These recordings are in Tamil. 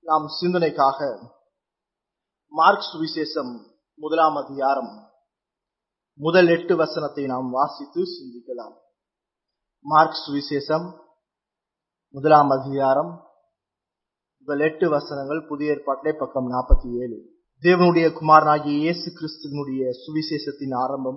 நாம் சிந்தனைக்காக மார்க் சுவிசேஷம் முதலாம் அதிகாரம் முதல் எட்டு வசனத்தை நாம் வாசித்து சிந்திக்கலாம் மார்க் சுவிசேஷம் முதலாம் அதிகாரம் முதல் எட்டு வசனங்கள் புதிய ஏற்பாட்டிலே பக்கம் நாற்பத்தி ஏழு தேவனுடைய குமாரனாகிய இயேசு கிறிஸ்துவனுடைய சுவிசேஷத்தின் ஆரம்பம்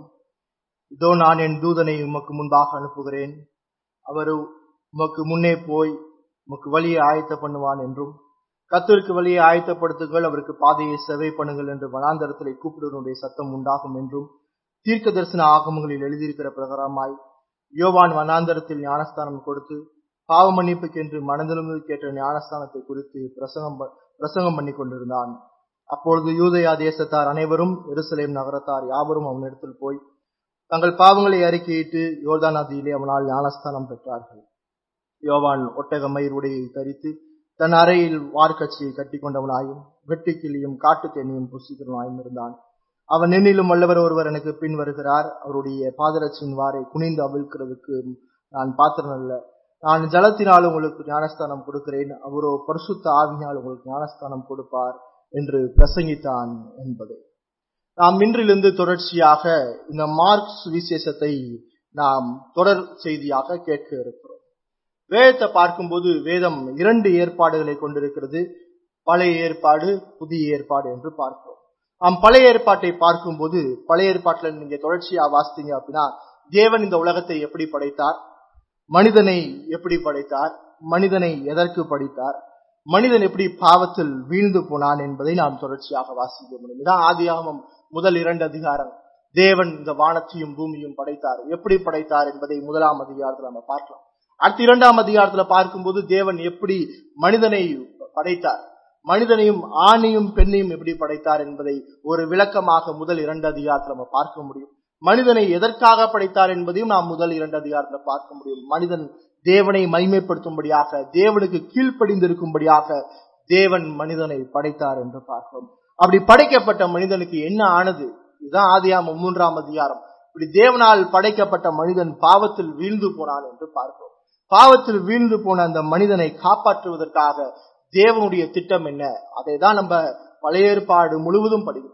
இதோ நான் என் தூதனை உமக்கு முன்பாக அனுப்புகிறேன் அவர் உமக்கு முன்னே போய் உமக்கு வழியை ஆயத்த பண்ணுவான் என்றும் கத்தருக்கு வழியை ஆயத்தப்படுத்துங்கள் அவருக்கு பாதையை செவை பண்ணுங்கள் என்று வனாந்தரத்திலே கூப்பிடுவனுடைய சத்தம் உண்டாகும் என்றும் தீர்க்க தரிசன ஆகமங்களில் எழுதியிருக்கிற பிரகாரமாய் யோவான் வனாந்தரத்தில் ஞானஸ்தானம் கொடுத்து பாவ மன்னிப்புக்கென்று மனதிலிருந்து கேட்ட ஞானஸ்தானத்தை குறித்து பிரசங்கம் பிரசங்கம் பண்ணி கொண்டிருந்தான் அப்பொழுது யூதயா தேசத்தார் அனைவரும் எருசலேம் நகரத்தார் யாவரும் அவனிடத்தில் போய் தங்கள் பாவங்களை அறிக்கையிட்டு யோர்தான் நதியிலே அவனால் ஞானஸ்தானம் பெற்றார்கள் யோவான் ஒட்டக மயிர் உடையை தரித்து தன் அறையில் வார்க்கட்சியை கட்டி கொண்டவனாயும் வெட்டுக்கிளியும் காட்டு தேனியும் புசிக்கிறவனாயும் இருந்தான் அவன் நின்னிலும் வல்லவர் ஒருவர் எனக்கு பின் வருகிறார் அவருடைய பாதரட்சியின் வாரை குனிந்து அவிழ்க்கிறதுக்கு நான் பாத்திரம் அல்ல நான் ஜலத்தினால் உங்களுக்கு ஞானஸ்தானம் கொடுக்கிறேன் அவரோ பரிசுத்த ஆவியினால் உங்களுக்கு ஞானஸ்தானம் கொடுப்பார் என்று பிரசங்கித்தான் என்பதை நாம் இன்றிலிருந்து தொடர்ச்சியாக இந்த மார்க் சுவிசேஷத்தை நாம் தொடர் செய்தியாக கேட்க இருக்கிறோம் வேதத்தை பார்க்கும்போது வேதம் இரண்டு ஏற்பாடுகளை கொண்டிருக்கிறது பழைய ஏற்பாடு புதிய ஏற்பாடு என்று பார்க்கிறோம் நாம் பழைய ஏற்பாட்டை பார்க்கும்போது பழைய ஏற்பாட்டில் நீங்க தொடர்ச்சியா வாசித்தீங்க அப்படின்னா தேவன் இந்த உலகத்தை எப்படி படைத்தார் மனிதனை எப்படி படைத்தார் மனிதனை எதற்கு படைத்தார் மனிதன் எப்படி பாவத்தில் வீழ்ந்து போனான் என்பதை நாம் தொடர்ச்சியாக வாசிக்க முடியும் இதான் ஆதியாகமம் முதல் இரண்டு அதிகாரம் தேவன் இந்த வானத்தையும் பூமியும் படைத்தார் எப்படி படைத்தார் என்பதை முதலாம் அதிகாரத்தில் நம்ம பார்க்கலாம் அடுத்த இரண்டாம் அதிகாரத்துல பார்க்கும்போது தேவன் எப்படி மனிதனை படைத்தார் மனிதனையும் ஆணையும் பெண்ணையும் எப்படி படைத்தார் என்பதை ஒரு விளக்கமாக முதல் இரண்டு அதிகாரத்தில் நம்ம பார்க்க முடியும் மனிதனை எதற்காக படைத்தார் என்பதையும் நாம் முதல் இரண்டு அதிகாரத்தில் பார்க்க முடியும் மனிதன் தேவனை மகிமைப்படுத்தும்படியாக தேவனுக்கு கீழ்ப்படிந்திருக்கும்படியாக தேவன் மனிதனை படைத்தார் என்று பார்க்கிறோம் அப்படி படைக்கப்பட்ட மனிதனுக்கு என்ன ஆனது இதுதான் ஆதியாம மூன்றாம் அதிகாரம் இப்படி தேவனால் படைக்கப்பட்ட மனிதன் பாவத்தில் வீழ்ந்து போனான் என்று பார்க்கிறோம் பாவத்தில் வீழ்ந்து போன அந்த மனிதனை காப்பாற்றுவதற்காக தேவனுடைய திட்டம் என்ன அதை தான் நம்ம பழைய ஏற்பாடு முழுவதும் படிக்கிறோம்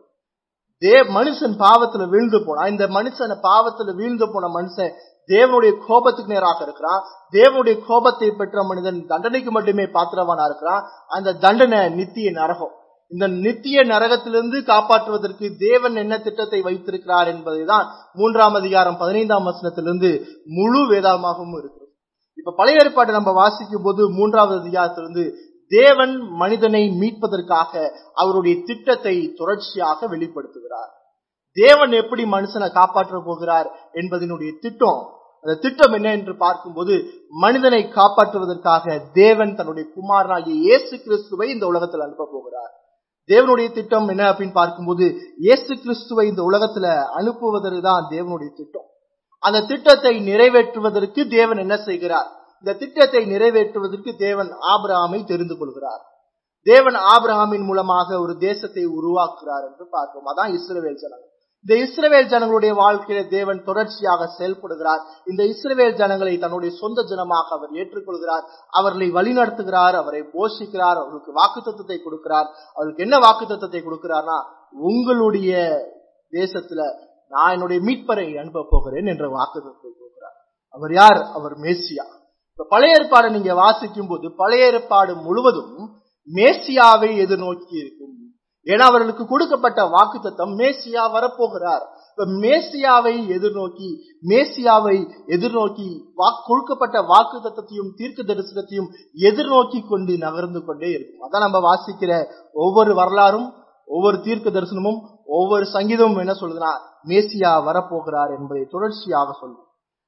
தே மனுஷன் பாவத்துல வீழ்ந்து போனா இந்த மனுஷன் பாவத்துல வீழ்ந்து போன மனுஷன் தேவனுடைய கோபத்துக்கு நேராக இருக்கிறான் தேவனுடைய கோபத்தை பெற்ற மனிதன் தண்டனைக்கு மட்டுமே பாத்திரவானா இருக்கிறான் அந்த தண்டனை நித்திய நரகம் இந்த நித்திய நரகத்திலிருந்து காப்பாற்றுவதற்கு தேவன் என்ன திட்டத்தை வைத்திருக்கிறார் என்பதை தான் மூன்றாம் அதிகாரம் பதினைந்தாம் வசனத்திலிருந்து முழு வேதாகமாகவும் இருக்கிறது இப்ப பழைய ஏற்பாட்டை நம்ம வாசிக்கும் போது மூன்றாவது அதிகாரத்திலிருந்து தேவன் மனிதனை மீட்பதற்காக அவருடைய திட்டத்தை தொடர்ச்சியாக வெளிப்படுத்துகிறார் தேவன் எப்படி மனுஷனை காப்பாற்ற போகிறார் என்பதனுடைய திட்டம் அந்த திட்டம் என்ன என்று பார்க்கும்போது மனிதனை காப்பாற்றுவதற்காக தேவன் தன்னுடைய குமாரனாகிய இயேசு கிறிஸ்துவை இந்த உலகத்தில் அனுப்ப போகிறார் தேவனுடைய திட்டம் என்ன அப்படின்னு பார்க்கும்போது இயேசு கிறிஸ்துவை இந்த உலகத்துல அனுப்புவதற்கு தான் தேவனுடைய திட்டம் அந்த திட்டத்தை நிறைவேற்றுவதற்கு தேவன் என்ன செய்கிறார் இந்த திட்டத்தை நிறைவேற்றுவதற்கு தேவன் ஆபிரகாமை தெரிந்து கொள்கிறார் தேவன் ஆபிரகாமின் மூலமாக ஒரு தேசத்தை உருவாக்குகிறார் என்று பார்க்கிறோம் அதான் இஸ்ரவேல் ஜனங்கள் இந்த இஸ்ரவேல் ஜனங்களுடைய வாழ்க்கையில தேவன் தொடர்ச்சியாக செயல்படுகிறார் இந்த இஸ்ரவேல் ஜனங்களை தன்னுடைய சொந்த ஜனமாக அவர் ஏற்றுக்கொள்கிறார் அவர்களை வழிநடத்துகிறார் அவரை போஷிக்கிறார் அவர்களுக்கு வாக்கு தத்துவத்தை கொடுக்கிறார் அவர்களுக்கு என்ன வாக்கு தத்துவத்தை கொடுக்கிறார்னா உங்களுடைய தேசத்துல நான் என்னுடைய மீட்பரை அனுப்ப போகிறேன் என்ற வாக்கு தத்துவத்தை கொடுக்கிறார் அவர் யார் அவர் மேசியா இப்ப பழைய ஏற்பாடு நீங்க வாசிக்கும் போது பழைய ஏற்பாடு முழுவதும் மேசியாவை எதிர்நோக்கி இருக்கும் ஏன்னா அவர்களுக்கு கொடுக்கப்பட்ட வாக்கு தத்தம் மேசியா வரப்போகிறார் இப்ப மேசியாவை எதிர்நோக்கி மேசியாவை எதிர்நோக்கி கொடுக்கப்பட்ட வாக்கு தத்தத்தையும் தீர்க்க தரிசனத்தையும் எதிர்நோக்கி கொண்டு நகர்ந்து கொண்டே இருக்கும் அதான் நம்ம வாசிக்கிற ஒவ்வொரு வரலாறும் ஒவ்வொரு தீர்க்க தரிசனமும் ஒவ்வொரு சங்கீதமும் என்ன சொல்லுதுன்னா மேசியா வரப்போகிறார் என்பதை தொடர்ச்சியாக சொல்லும்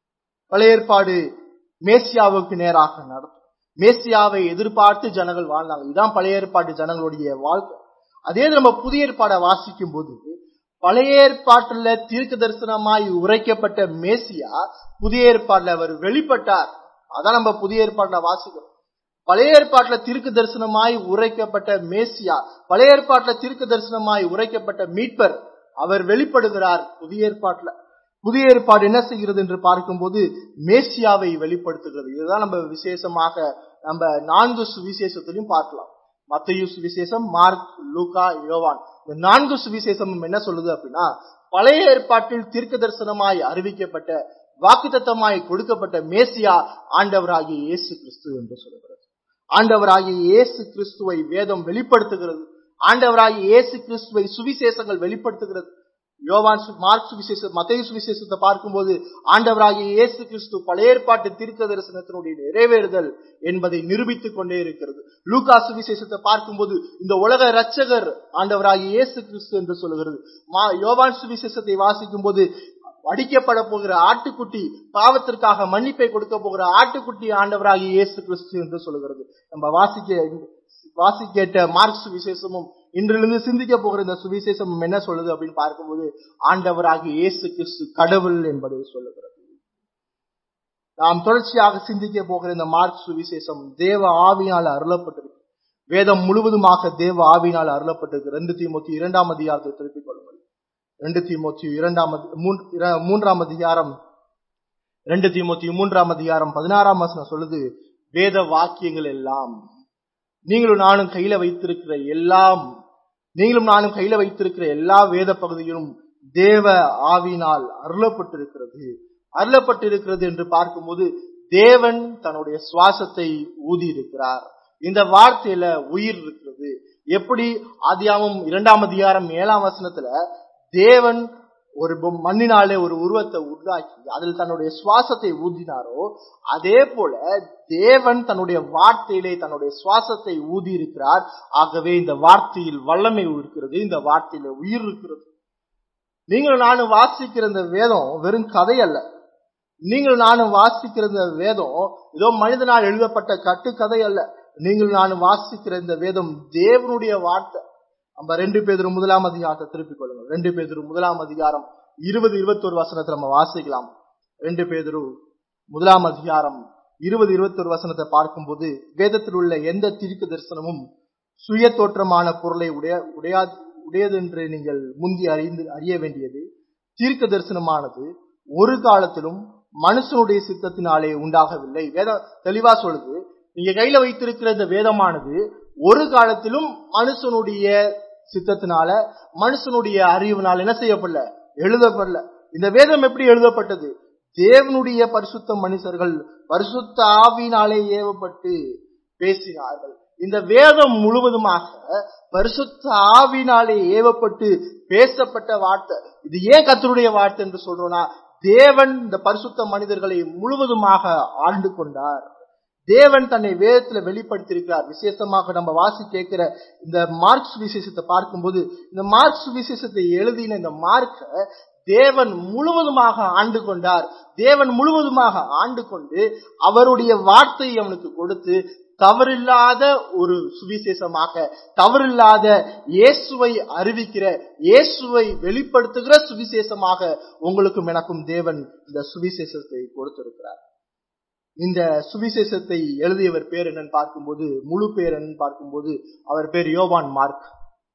பழைய ஏற்பாடு மேசியாவுக்கு நேராக நடத்தும் மேசியாவை எதிர்பார்த்து ஜனங்கள் வாழ்ந்தாங்க இதுதான் பழைய ஏற்பாட்டு ஜனங்களுடைய வாழ்க்கை அதே நம்ம புதிய ஏற்பாடை வாசிக்கும் போது பழைய ஏற்பாட்டுல தீர்க்க தரிசனமாய் உரைக்கப்பட்ட மேசியா புதிய ஏற்பாட்டுல அவர் வெளிப்பட்டார் அதான் நம்ம புதிய ஏற்பாட்டுல வாசிக்கிறோம் பழைய ஏற்பாட்டுல தீர்க்க தரிசனமாய் உரைக்கப்பட்ட மேசியா பழைய ஏற்பாட்டுல தீர்க்க தரிசனமாய் உரைக்கப்பட்ட மீட்பர் அவர் வெளிப்படுகிறார் புதிய ஏற்பாட்டுல புதிய ஏற்பாடு என்ன செய்கிறது என்று பார்க்கும்போது மேசியாவை வெளிப்படுத்துகிறது இதுதான் நம்ம விசேஷமாக நம்ம நான்கு சுவிசேஷத்திலையும் பார்க்கலாம் மத்தேயு சுவிசேஷம் மார்க் லூகா யோவான் இந்த நான்கு சுவிசேஷமும் என்ன சொல்லுது அப்படின்னா பழைய ஏற்பாட்டில் தீர்க்க தரிசனமாய் அறிவிக்கப்பட்ட வாக்குத்தத்தமாய் கொடுக்கப்பட்ட மேசியா ஆண்டவராகிய இயேசு கிறிஸ்து என்று சொல்லுகிறது ஆண்டவராகிய இயேசு கிறிஸ்துவை வேதம் வெளிப்படுத்துகிறது ஆண்டவராகிய இயேசு கிறிஸ்துவை சுவிசேஷங்கள் வெளிப்படுத்துகிறது யோவான் சு- மார்க் சுவிசேஷம் மத்திய சுவிசேஷத்தை பார்க்கும்போது ஆண்டவராகிய இயேசு கிறிஸ்து பழைய ஏற்பாட்டு தீர்க்க தரிசனத்தினுடைய நிறைவேறுதல் என்பதை நிரூபித்துக் கொண்டே இருக்கிறது லூகா சுவிசேஷத்தை பார்க்கும்போது இந்த உலக இரட்சகர் ஆண்டவராகிய இயேசு கிறிஸ்து என்று சொல்லுகிறது மா யோவான் சுவிசேஷத்தை வாசிக்கும் போது அடிக்கப்பட போகிற ஆட்டுக்குட்டி பாவத்திற்காக மன்னிப்பை கொடுக்க போகிற ஆட்டுக்குட்டி ஆண்டவராகிய இயேசு கிறிஸ்து என்று சொல்லுகிறது நம்ம வாசிக்க வாசிக்கேட்ட மார்க் சுவிசேஷமும் இன்றிலிருந்து சிந்திக்க போகிற இந்த சுவிசேஷம் என்ன சொல்லுது அப்படின்னு பார்க்கும்போது ஆண்டவராகிய இயேசு கிறிஸ்து கடவுள் என்பதை சொல்லுகிறது நாம் தொடர்ச்சியாக சிந்திக்க போகிற இந்த மார்க் சுவிசேஷம் தேவ ஆவியால் அருளப்பட்டிருக்கு வேதம் முழுவதுமாக தேவ ஆவியினால் அருளப்பட்டிருக்கு ரெண்டு தீமோத்தி இரண்டாம் அதிகாரத்தை திருப்பிக் கொள்ளுங்கள் ரெண்டு தீமோத்தி இரண்டாம் அதி- மூன்- இர- மூன்றாம் அதிகாரம் ரெண்டு தீமோத்தி மூன்றாம் அதிகாரம் பதினாறாம் வசனம் சொல்லுது வேத வாக்கியங்கள் எல்லாம் நீங்களும் நானும் கையில வைத்திருக்கிற எல்லாம் நீங்களும் நானும் கையில வைத்திருக்கிற எல்லா வேத பகுதிகளும் தேவ ஆவினால் அருளப்பட்டிருக்கிறது அருளப்பட்டிருக்கிறது என்று பார்க்கும்போது தேவன் தன்னுடைய சுவாசத்தை ஊதி இருக்கிறார் இந்த வார்த்தையில உயிர் இருக்கிறது எப்படி ஆதியாமம் இரண்டாம் அதிகாரம் ஏழாம் வசனத்துல தேவன் ஒரு பொம்- மண்ணினாலே ஒரு உருவத்தை உருவாக்கி அதில் தன்னுடைய சுவாசத்தை ஊதினாரோ அதே போல தேவன் தன்னுடைய வார்த்தையிலே தன்னுடைய சுவாசத்தை ஊதி இருக்கிறார் ஆகவே இந்த வார்த்தையில் வல்லமை இருக்கிறது இந்த வார்த்தையில உயிர் இருக்கிறது நீங்கள் நானும் வாசிக்கிற இந்த வேதம் வெறும் கதை அல்ல நீங்கள் நானும் வாசிக்கிற இந்த வேதம் ஏதோ மனிதனால் எழுதப்பட்ட கட்டுக்கதை அல்ல நீங்கள் நானும் வாசிக்கிற இந்த வேதம் தேவனுடைய வார்த்தை நம்ம ரெண்டு பேதரு முதலாம் அதிகாரத்தை திருப்பிக் கொள்ளுங்க ரெண்டு பேதரு முதலாம் அதிகாரம் இருபது இருபத்தொரு வசனத்தை நம்ம வாசிக்கலாம் ரெண்டு பேதரு முதலாம் அதிகாரம் இருபது இருபத்தொரு வசனத்தை பார்க்கும்போது வேதத்தில் உள்ள எந்த தீர்க்க தரிசனமும் சுய தோற்றமான பொருளை உடைய உடையா உடையதென்று நீங்கள் முந்தி அறிந்து அறிய வேண்டியது தீர்க்க தரிசனமானது ஒரு காலத்திலும் மனுஷனுடைய சித்தத்தினாலே உண்டாகவில்லை வேதம் தெளிவா சொல்லுது நீங்க கையில வைத்திருக்கிற இந்த வேதமானது ஒரு காலத்திலும் மனுஷனுடைய சித்தத்தினால மனுஷனுடைய அறிவினால் என்ன செய்யப்படல எழுதப்படல இந்த வேதம் எப்படி எழுதப்பட்டது தேவனுடைய பரிசுத்த மனுஷர்கள் பரிசுத்த ஆவினாலே ஏவப்பட்டு பேசினார்கள் இந்த வேதம் முழுவதுமாக பரிசுத்த ஆவினாலே ஏவப்பட்டு பேசப்பட்ட வார்த்தை இது ஏன் கத்தருடைய வார்த்தை என்று சொல்றோம்னா தேவன் இந்த பரிசுத்த மனிதர்களை முழுவதுமாக ஆண்டு கொண்டார் தேவன் தன்னை வேதத்துல வெளிப்படுத்தியிருக்கிறார் விசேஷமாக நம்ம வாசி கேட்கிற இந்த மார்க்ஸ் விசேஷத்தை பார்க்கும்போது இந்த மார்க்ஸ் விசேஷத்தை எழுதின இந்த மார்க்க தேவன் முழுவதுமாக ஆண்டு கொண்டார் தேவன் முழுவதுமாக ஆண்டு கொண்டு அவருடைய வார்த்தையை அவனுக்கு கொடுத்து தவறில்லாத ஒரு சுவிசேஷமாக தவறில்லாத இயேசுவை அறிவிக்கிற இயேசுவை வெளிப்படுத்துகிற சுவிசேஷமாக உங்களுக்கும் எனக்கும் தேவன் இந்த சுவிசேஷத்தை கொடுத்திருக்கிறார் இந்த சுவிசேஷத்தை எழுதியவர் பேர் என்னன்னு பார்க்கும்போது முழு பேர் என்னன்னு பார்க்கும்போது அவர் பேர் யோவான் மார்க்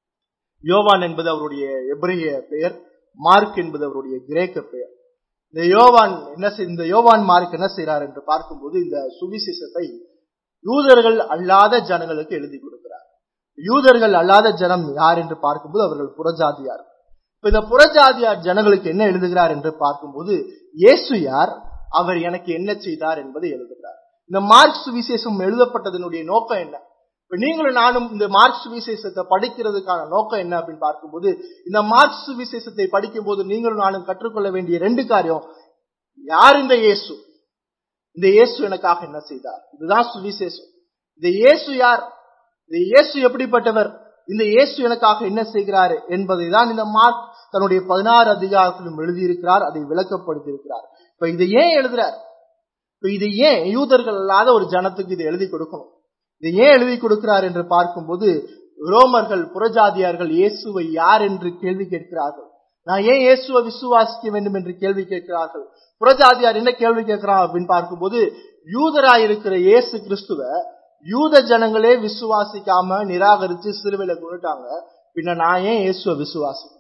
யோவான் என்பது அவருடைய எபிரேய பெயர் மார்க் என்பது அவருடைய கிரேக்க பெயர் இந்த யோவான் என்ன செய்- இந்த யோவான் மார்க் என்ன செய்றார் என்று பார்க்கும்போது இந்த சுவிசேஷத்தை யூதர்கள் அல்லாத ஜனங்களுக்கு எழுதி கொடுக்கிறார் யூதர்கள் அல்லாத ஜனம் யார் என்று பார்க்கும்போது அவர்கள் புறஜாதியார் இப்ப இந்த புறஜாதியார் ஜனங்களுக்கு என்ன எழுதுகிறார் என்று பார்க்கும்போது இயேசு யார் அவர் எனக்கு என்ன செய்தார் என்பதை எழுதுகிறார் இந்த மார்க் சுவிசேஷம் எழுதப்பட்டதனுடைய நோக்கம் என்ன இப்ப நீங்களும் நானும் இந்த மார்க் சுவிசேஷத்தை படிக்கிறதுக்கான நோக்கம் என்ன அப்படின்னு பார்க்கும்போது இந்த மார்க் சுவிசேஷத்தை படிக்கும் போது நீங்களும் நானும் கற்றுக்கொள்ள வேண்டிய ரெண்டு காரியம் யார் இந்த இயேசு இந்த இயேசு எனக்காக என்ன செய்தார் இதுதான் சுவிசேஷம் இந்த இயேசு யார் இந்த இயேசு எப்படிப்பட்டவர் இந்த இயேசு எனக்காக என்ன செய்கிறார் என்பதை தான் இந்த மார்க் தன்னுடைய பதினாறு அதிகாரத்திலும் எழுதியிருக்கிறார் அதை விளக்கப்படுத்தியிருக்கிறார் இப்ப இதை ஏன் எழுதுறார் இப்ப இதை ஏன் யூதர்கள் அல்லாத ஒரு ஜனத்துக்கு இதை எழுதி கொடுக்கணும் இதை ஏன் எழுதி கொடுக்கிறார் என்று பார்க்கும்போது ரோமர்கள் புறஜாதியார்கள் இயேசுவை யார் என்று கேள்வி கேட்கிறார்கள் நான் ஏன் இயேசுவை விசுவாசிக்க வேண்டும் என்று கேள்வி கேட்கிறார்கள் புறஜாதியார் என்ன கேள்வி கேட்கிறான் அப்படின்னு பார்க்கும்போது யூதராயிருக்கிற இயேசு கிறிஸ்துவ யூத ஜனங்களே விசுவாசிக்காம நிராகரிச்சு சிலுவையில கொண்டுட்டாங்க பின்ன நான் ஏன் இயேசுவை விசுவாசி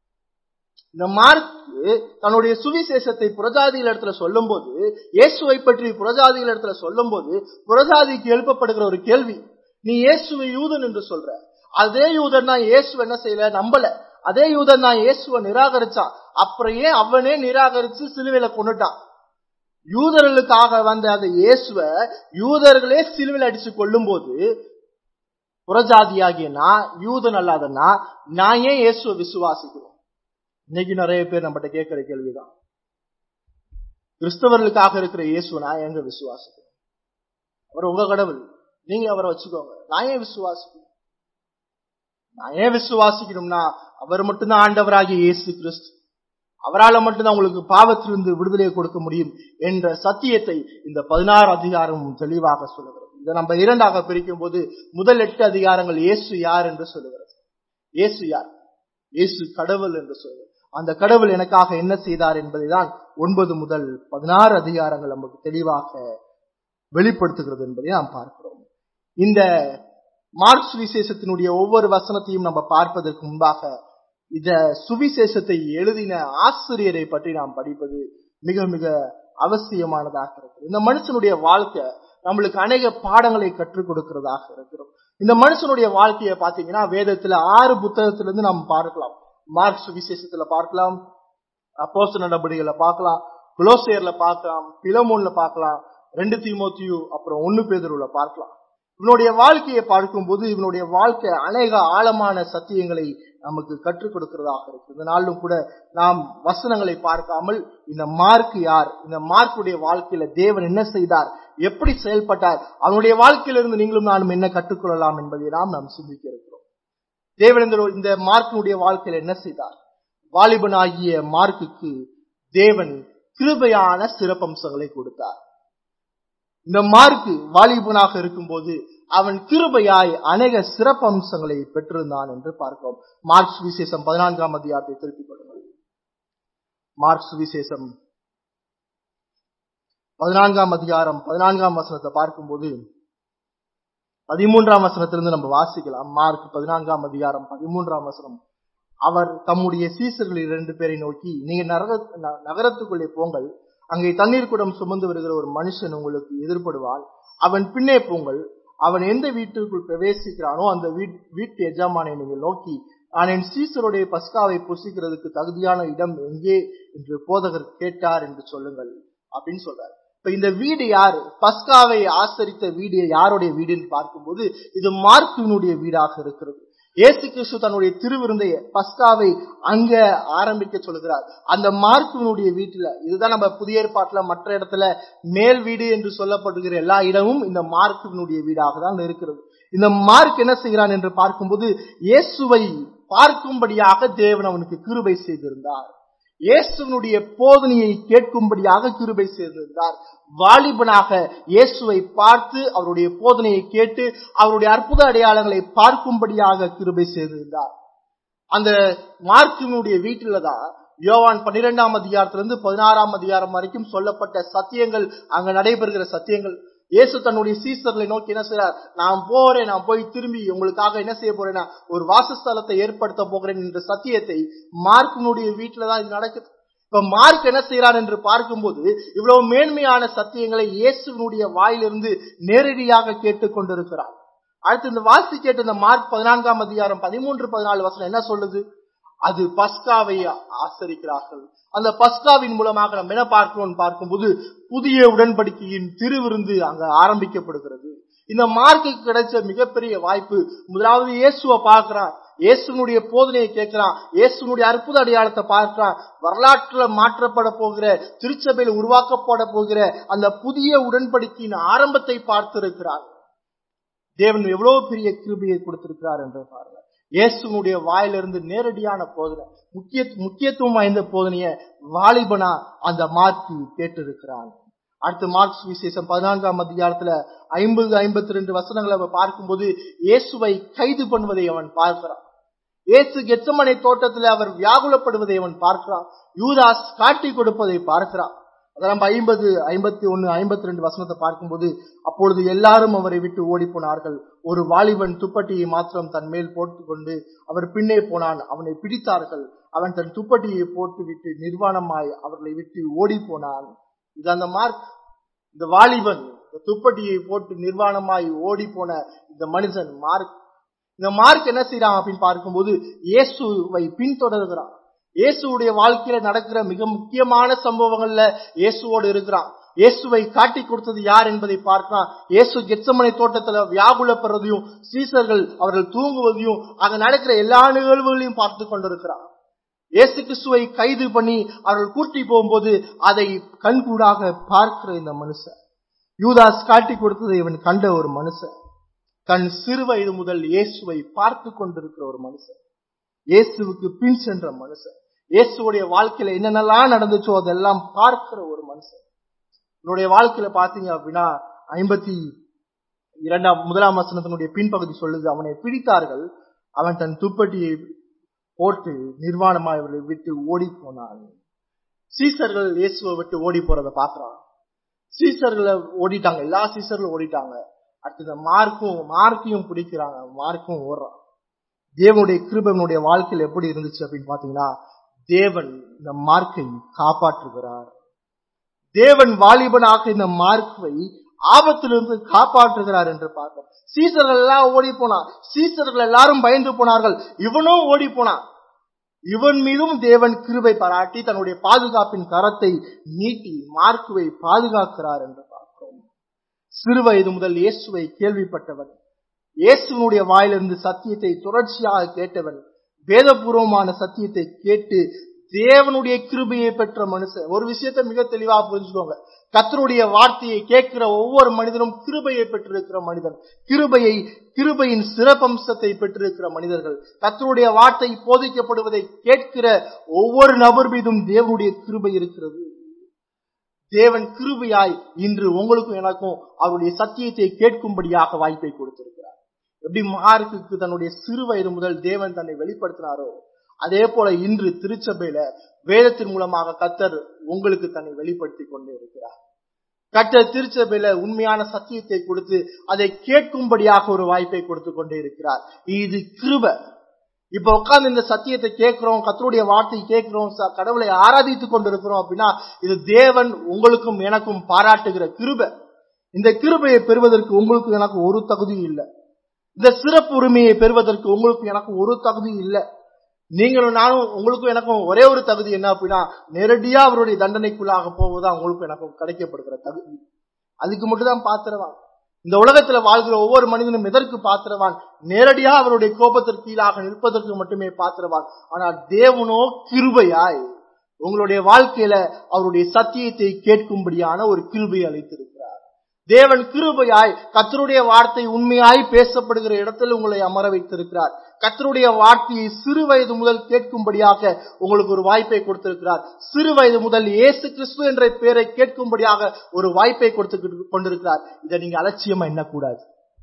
இந்த மார்க் தன்னுடைய சுவிசேஷத்தை புறஜாதிகள் இடத்துல சொல்லும் போது இயேசுவை பற்றி புறஜாதிகள் இடத்துல சொல்லும் போது புறஜாதிக்கு எழுப்பப்படுகிற ஒரு கேள்வி நீ இயேசுவை யூதன் என்று சொல்ற அதே யூதன் தான் இயேசு என்ன செய்யல நம்பல அதே யூதன் தான் இயேசுவை நிராகரிச்சான் அப்புறம் ஏன் அவனே நிராகரிச்சு சிலுவையில கொண்டுட்டான் யூதர்களுக்காக வந்த அந்த இயேசுவ யூதர்களே சிலுவையில் அடிச்சு கொள்ளும் போது புறஜாதியாகிய நான் யூதன் அல்லாதன்னா நான் ஏன் இயேசுவை விசுவாசிக்கிறோம் இன்னைக்கு நிறைய பேர் நம்மகிட்ட கேட்கிற கேள்விதான் கிறிஸ்தவர்களுக்காக இருக்கிற இயேசுவை நான் எங்க விசுவாசிக்கிறேன் அவர் உங்க கடவுள் நீங்க அவரை வச்சுக்கோங்க நான் ஏன் விசுவாசிக்கணும் நான் ஏன் விசுவாசிக்கணும்னா அவர் மட்டும்தான் ஆண்டவராகிய இயேசு கிறிஸ்து அவரால் மட்டும்தான் உங்களுக்கு பாவத்திலிருந்து விடுதலையை கொடுக்க முடியும் என்ற சத்தியத்தை இந்த பதினாறு அதிகாரம் தெளிவாக சொல்லுகிறது இதை நம்ம இரண்டாக பிரிக்கும் போது முதல் எட்டு அதிகாரங்கள் இயேசு யார் என்று சொல்லுகிறது இயேசு யார் இயேசு கடவுள் என்று சொல்லுகிறது அந்த கடவுள் எனக்காக என்ன செய்தார் என்பதை தான் ஒன்பது முதல் பதினாறு அதிகாரங்கள் நமக்கு தெளிவாக வெளிப்படுத்துகிறது என்பதை நாம் பார்க்கிறோம் இந்த மார்க்ஸ் விசேஷத்தினுடைய ஒவ்வொரு வசனத்தையும் நம்ம பார்ப்பதற்கு முன்பாக இந்த சுவிசேஷத்தை எழுதின ஆசிரியரை பற்றி நாம் படிப்பது மிக மிக அவசியமானதாக இருக்கிறது இந்த மனுஷனுடைய வாழ்க்கை நம்மளுக்கு அநேக பாடங்களை கற்றுக் கொடுக்கிறதாக இருக்கிறோம் இந்த மனுஷனுடைய வாழ்க்கையை பாத்தீங்கன்னா வேதத்துல ஆறு புத்தகத்திலிருந்து நாம் பார்க்கலாம் மார்க் சுவிசேஷத்துல பார்க்கலாம் அப்போச நடவடிக்கைகளை பார்க்கலாம் குலோசியர்ல பார்க்கலாம் பிலமோன்ல பார்க்கலாம் ரெண்டு தீமோத்தியு அப்புறம் ஒன்னு பேதருல பார்க்கலாம் இவனுடைய வாழ்க்கையை பார்க்கும்போது இவனுடைய வாழ்க்கை அநேக ஆழமான சத்தியங்களை நமக்கு கற்றுக் கொடுக்கிறதாக இருக்கு இந்த நாளிலும் கூட நாம் வசனங்களை பார்க்காமல் இந்த மார்க் யார் இந்த மார்க்குடைய வாழ்க்கையில தேவன் என்ன செய்தார் எப்படி செயல்பட்டார் அவனுடைய வாழ்க்கையிலிருந்து நீங்களும் நானும் என்ன கற்றுக்கொள்ளலாம் என்பதை நாம் நாம் சிந்திக்க இருக்கிறோம் தேவன் இந்த இந்த மார்க்கினுடைய வாழ்க்கையில என்ன செய்தார் வாலிபன் ஆகிய மார்க்குக்கு தேவன் கிருபையான சிறப்பம்சங்களை கொடுத்தார் இந்த மார்க்கு வாலிபனாக இருக்கும்போது அவன் கிருபையாய் அநேக சிறப்பம்சங்களை பெற்றிருந்தான் என்று பார்க்கிறோம் மார்க்ஸ் விசேஷம் பதினான்காம் அதிகாரத்தை திருப்பிக் கொள்ளுங்கள் மார்க்ஸ் விசேஷம் பதினான்காம் அதிகாரம் பதினான்காம் வசனத்தை பார்க்கும்போது பதிமூன்றாம் வசனத்திலிருந்து நம்ம வாசிக்கலாம் மார்க் பதினான்காம் அதிகாரம் பதிமூன்றாம் வசனம் அவர் தம்முடைய சீசர்களில் இரண்டு பேரை நோக்கி நீங்க நரக நகரத்துக்குள்ளே போங்கள் அங்கே தண்ணீர் குடம் சுமந்து வருகிற ஒரு மனுஷன் உங்களுக்கு எதிர்படுவான் அவன் பின்னே போங்கள் அவன் எந்த வீட்டுக்குள் பிரவேசிக்கிறானோ அந்த வீட்டு எஜமானை நீங்கள் நோக்கி நான் என் சீசருடைய பஸ்காவை புசிக்கிறதுக்கு தகுதியான இடம் எங்கே என்று போதகர் கேட்டார் என்று சொல்லுங்கள் அப்படின்னு சொல்றாரு இப்ப இந்த வீடு யாரு பஸ்காவை ஆசரித்த வீடு யாருடைய வீடுன்னு பார்க்கும்போது இது மார்க்கினுடைய வீடாக இருக்கிறது இயேசு கிறிஸ்து தன்னுடைய திருவிருந்தை பஸ்காவை அங்க ஆரம்பிக்க சொல்கிறார் அந்த மார்க்கினுடைய வீட்டுல இதுதான் நம்ம புதிய ஏற்பாட்டுல மற்ற இடத்துல மேல் வீடு என்று சொல்லப்படுகிற எல்லா இடமும் இந்த மார்க்கினுடைய வீடாக தான் இருக்கிறது இந்த மார்க் என்ன செய்கிறான் என்று பார்க்கும்போது இயேசுவை பார்க்கும்படியாக தேவன் அவனுக்கு கிருபை செய்திருந்தார் இயேசுவனுடைய போதனையை கேட்கும்படியாக கிருபை செய்திருந்தார் வாலிபனாக இயேசுவை பார்த்து அவருடைய போதனையை கேட்டு அவருடைய அற்புத அடையாளங்களை பார்க்கும்படியாக கிருபை செய்திருந்தார் அந்த மார்க்கினுடைய வீட்டில தான் யோவான் பன்னிரெண்டாம் அதிகாரத்திலிருந்து பதினாறாம் அதிகாரம் வரைக்கும் சொல்லப்பட்ட சத்தியங்கள் அங்க நடைபெறுகிற சத்தியங்கள் இயேசு தன்னுடைய சீசர்களை நோக்கி என்ன செய்றார் நான் போறேன் நான் போய் திரும்பி உங்களுக்காக என்ன செய்ய போறேன்னா ஒரு வாசஸ்தலத்தை ஏற்படுத்த போகிறேன் என்ற சத்தியத்தை மார்க்கினுடைய வீட்டுல தான் இது நடக்குது இப்ப மார்க் என்ன செய்யறார் என்று பார்க்கும்போது இவ்வளவு மேன்மையான சத்தியங்களை இயேசுனுடைய வாயிலிருந்து நேரடியாக கேட்டுக் கொண்டிருக்கிறார் அடுத்து இந்த வாசி கேட்ட இந்த மார்க் பதினான்காம் அதிகாரம் பதிமூன்று பதினாலு வசனம் என்ன சொல்லுது அது பஸ்காவை ஆசரிக்கிறார்கள் அந்த பஸ்காவின் மூலமாக நம்ம என்ன பார்க்கிறோம் பார்க்கும்போது புதிய உடன்படிக்கையின் திருவிருந்து அங்க ஆரம்பிக்கப்படுகிறது இந்த மார்க்கு கிடைச்ச மிகப்பெரிய வாய்ப்பு முதலாவது இயேசுவை பார்க்கிறான் இயேசுனுடைய போதனையை கேட்கிறான் இயேசுனுடைய அற்புத அடையாளத்தை பார்க்கிறான் வரலாற்றுல மாற்றப்பட போகிற திருச்சபையில் உருவாக்கப்பட போகிற அந்த புதிய உடன்படிக்கையின் ஆரம்பத்தை பார்த்திருக்கிறார் தேவன் எவ்வளவு பெரிய கிருபியை கொடுத்திருக்கிறார் என்று பாருங்க இயேசுனுடைய வாயிலிருந்து நேரடியான போதனை முக்கிய முக்கியத்துவம் வாய்ந்த போதனைய வாலிபனா அந்த மார்க்கு கேட்டிருக்கிறான் அடுத்து மார்க்ஸ் விசேஷம் பதினான்காம் அதிகாரத்துல ஐம்பது ஐம்பத்தி ரெண்டு வசனங்களை அவன் பார்க்கும்போது இயேசுவை கைது பண்ணுவதை அவன் பார்க்கிறான் இயேசு கெச்சமனை தோட்டத்தில் அவர் வியாகுலப்படுவதை அவன் பார்க்கிறான் யூதாஸ் காட்டி கொடுப்பதை பார்க்கிறான் அதெல்லாம் ஐம்பது ஐம்பத்தி ஒன்னு ஐம்பத்தி ரெண்டு வசனத்தை பார்க்கும்போது அப்பொழுது எல்லாரும் அவரை விட்டு ஓடி போனார்கள் ஒரு வாலிபன் துப்பட்டியை மாத்திரம் தன் மேல் போட்டுக்கொண்டு அவர் பின்னே போனான் அவனை பிடித்தார்கள் அவன் தன் துப்பட்டியை போட்டு விட்டு நிர்வாணமாய் அவர்களை விட்டு ஓடி போனான் இது அந்த மார்க் இந்த வாலிபன் இந்த துப்பட்டியை போட்டு நிர்வாணமாய் ஓடி போன இந்த மனுஷன் மார்க் இந்த மார்க் என்ன செய்யறான் அப்படின்னு பார்க்கும்போது இயேசுவை பின்தொடர்கிறான் இயேசுடைய வாழ்க்கையில நடக்கிற மிக முக்கியமான சம்பவங்கள்ல இயேசுவோடு இருக்கிறான் இயேசுவை காட்டி கொடுத்தது யார் என்பதை பார்க்கலாம் இயேசு கெச்சமனை தோட்டத்துல வியாகுலப்படுறதையும் சீசர்கள் அவர்கள் தூங்குவதையும் அங்க நடக்கிற எல்லா நிகழ்வுகளையும் பார்த்து கொண்டிருக்கிறான் இயேசு கிறிஸ்துவை கைது பண்ணி அவர்கள் கூட்டி போகும்போது அதை கண்கூடாக பார்க்கிற இந்த மனுஷன் யூதாஸ் காட்டி கொடுத்ததை இவன் கண்ட ஒரு மனுஷன் தன் சிறு வயது முதல் இயேசுவை பார்த்து கொண்டிருக்கிற ஒரு மனுஷன் இயேசுவுக்கு பின் சென்ற மனுஷன் இயேசுடைய வாழ்க்கையில என்னென்னலாம் நடந்துச்சோ அதெல்லாம் பார்க்கிற ஒரு மனுஷன் என்னுடைய வாழ்க்கையில பாத்தீங்க அப்படின்னா ஐம்பத்தி இரண்டாம் முதலாம் வசனத்தினுடைய பின்பகுதி சொல்லுது அவனை பிடித்தார்கள் அவன் தன் துப்பட்டியை போட்டு நிர்வாணமாய் அவர்களை விட்டு ஓடி போனான் சீசர்கள் இயேசுவை விட்டு ஓடி போறத பாக்குறான் சீசர்களை ஓடிட்டாங்க எல்லா சீசர்களும் ஓடிட்டாங்க அடுத்தது மார்க்கும் மார்க்கையும் பிடிக்கிறாங்க மார்க்கும் ஓடுறான் தேவனுடைய கிருபனுடைய வாழ்க்கையில் எப்படி இருந்துச்சு அப்படின்னு பாத்தீங்கன்னா தேவன் இந்த மார்க்கை காப்பாற்றுகிறார் தேவன் வாலிபனாக இந்த மார்க்கை ஆபத்திலிருந்து காப்பாற்றுகிறார் என்று பார்க்கிறோம் சீசர்கள் எல்லாம் ஓடி போனான் சீசர்கள் எல்லாரும் பயந்து போனார்கள் இவனும் ஓடி போனான் இவன் மீதும் தேவன் கிருபை பாராட்டி தன்னுடைய பாதுகாப்பின் கரத்தை நீட்டி மார்க்குவை பாதுகாக்கிறார் என்று பார்க்கிறோம் சிறு வயது முதல் இயேசுவை கேள்விப்பட்டவன் இயேசுவனுடைய வாயிலிருந்து சத்தியத்தை தொடர்ச்சியாக கேட்டவன் வேதபூர்வமான சத்தியத்தை கேட்டு தேவனுடைய கிருபையை பெற்ற மனுஷன் ஒரு விஷயத்தை மிக தெளிவா புரிஞ்சுக்கோங்க கத்தருடைய வார்த்தையை கேட்கிற ஒவ்வொரு மனிதனும் கிருபையை பெற்றிருக்கிற மனிதன் கிருபையை கிருபையின் சிறப்பம்சத்தை பெற்றிருக்கிற மனிதர்கள் கத்தருடைய வார்த்தை போதிக்கப்படுவதை கேட்கிற ஒவ்வொரு நபர் மீதும் தேவனுடைய கிருபை இருக்கிறது தேவன் கிருபையாய் இன்று உங்களுக்கும் எனக்கும் அவருடைய சத்தியத்தை கேட்கும்படியாக வாய்ப்பை கொடுத்திருக்கிறார் எப்படி மார்க்குக்கு தன்னுடைய சிறு வயது முதல் தேவன் தன்னை வெளிப்படுத்தினாரோ அதே போல இன்று திருச்சபையில வேதத்தின் மூலமாக கத்தர் உங்களுக்கு தன்னை வெளிப்படுத்தி கொண்டே இருக்கிறார் கத்தர் திருச்சபையில உண்மையான சத்தியத்தை கொடுத்து அதை கேட்கும்படியாக ஒரு வாய்ப்பை கொடுத்து கொண்டே இருக்கிறார் இது கிருப இப்ப உட்கார்ந்து இந்த சத்தியத்தை கேட்கிறோம் கத்தருடைய வார்த்தையை கேட்கிறோம் கடவுளை ஆராதித்துக் கொண்டிருக்கிறோம் அப்படின்னா இது தேவன் உங்களுக்கும் எனக்கும் பாராட்டுகிற கிருப இந்த கிருபையை பெறுவதற்கு உங்களுக்கு எனக்கு ஒரு தகுதியும் இல்லை இந்த சிறப்பு உரிமையை பெறுவதற்கு உங்களுக்கு எனக்கு ஒரு தகுதியும் இல்லை நீங்களும் நானும் உங்களுக்கும் எனக்கும் ஒரே ஒரு தகுதி என்ன அப்படின்னா நேரடியா அவருடைய தண்டனைக்குள்ளாக போவதுதான் உங்களுக்கும் எனக்கும் கிடைக்கப்படுகிற தகுதி அதுக்கு மட்டும் தான் பாத்திரவான் இந்த உலகத்துல வாழ்கிற ஒவ்வொரு மனிதனும் எதற்கு பாத்திரவான் நேரடியா அவருடைய கோபத்திற்கு கீழாக நிற்பதற்கு மட்டுமே பாத்திரவான் ஆனால் தேவனோ கிருபையாய் உங்களுடைய வாழ்க்கையில அவருடைய சத்தியத்தை கேட்கும்படியான ஒரு கிருபை அளித்திருக்கிறார் தேவன் கிருபையாய் கத்தருடைய வார்த்தை உண்மையாய் பேசப்படுகிற இடத்தில் உங்களை அமர வைத்திருக்கிறார் கத்தருடைய வார்த்தையை சிறு வயது முதல் கேட்கும்படியாக உங்களுக்கு ஒரு வாய்ப்பை கொடுத்திருக்கிறார் சிறு வயது முதல் இயேசு கிறிஸ்து என்ற பெயரை கேட்கும்படியாக ஒரு வாய்ப்பை கொடுத்து கொண்டிருக்கிறார் இதை நீங்க அலட்சியமா எண்ணக்கூடாது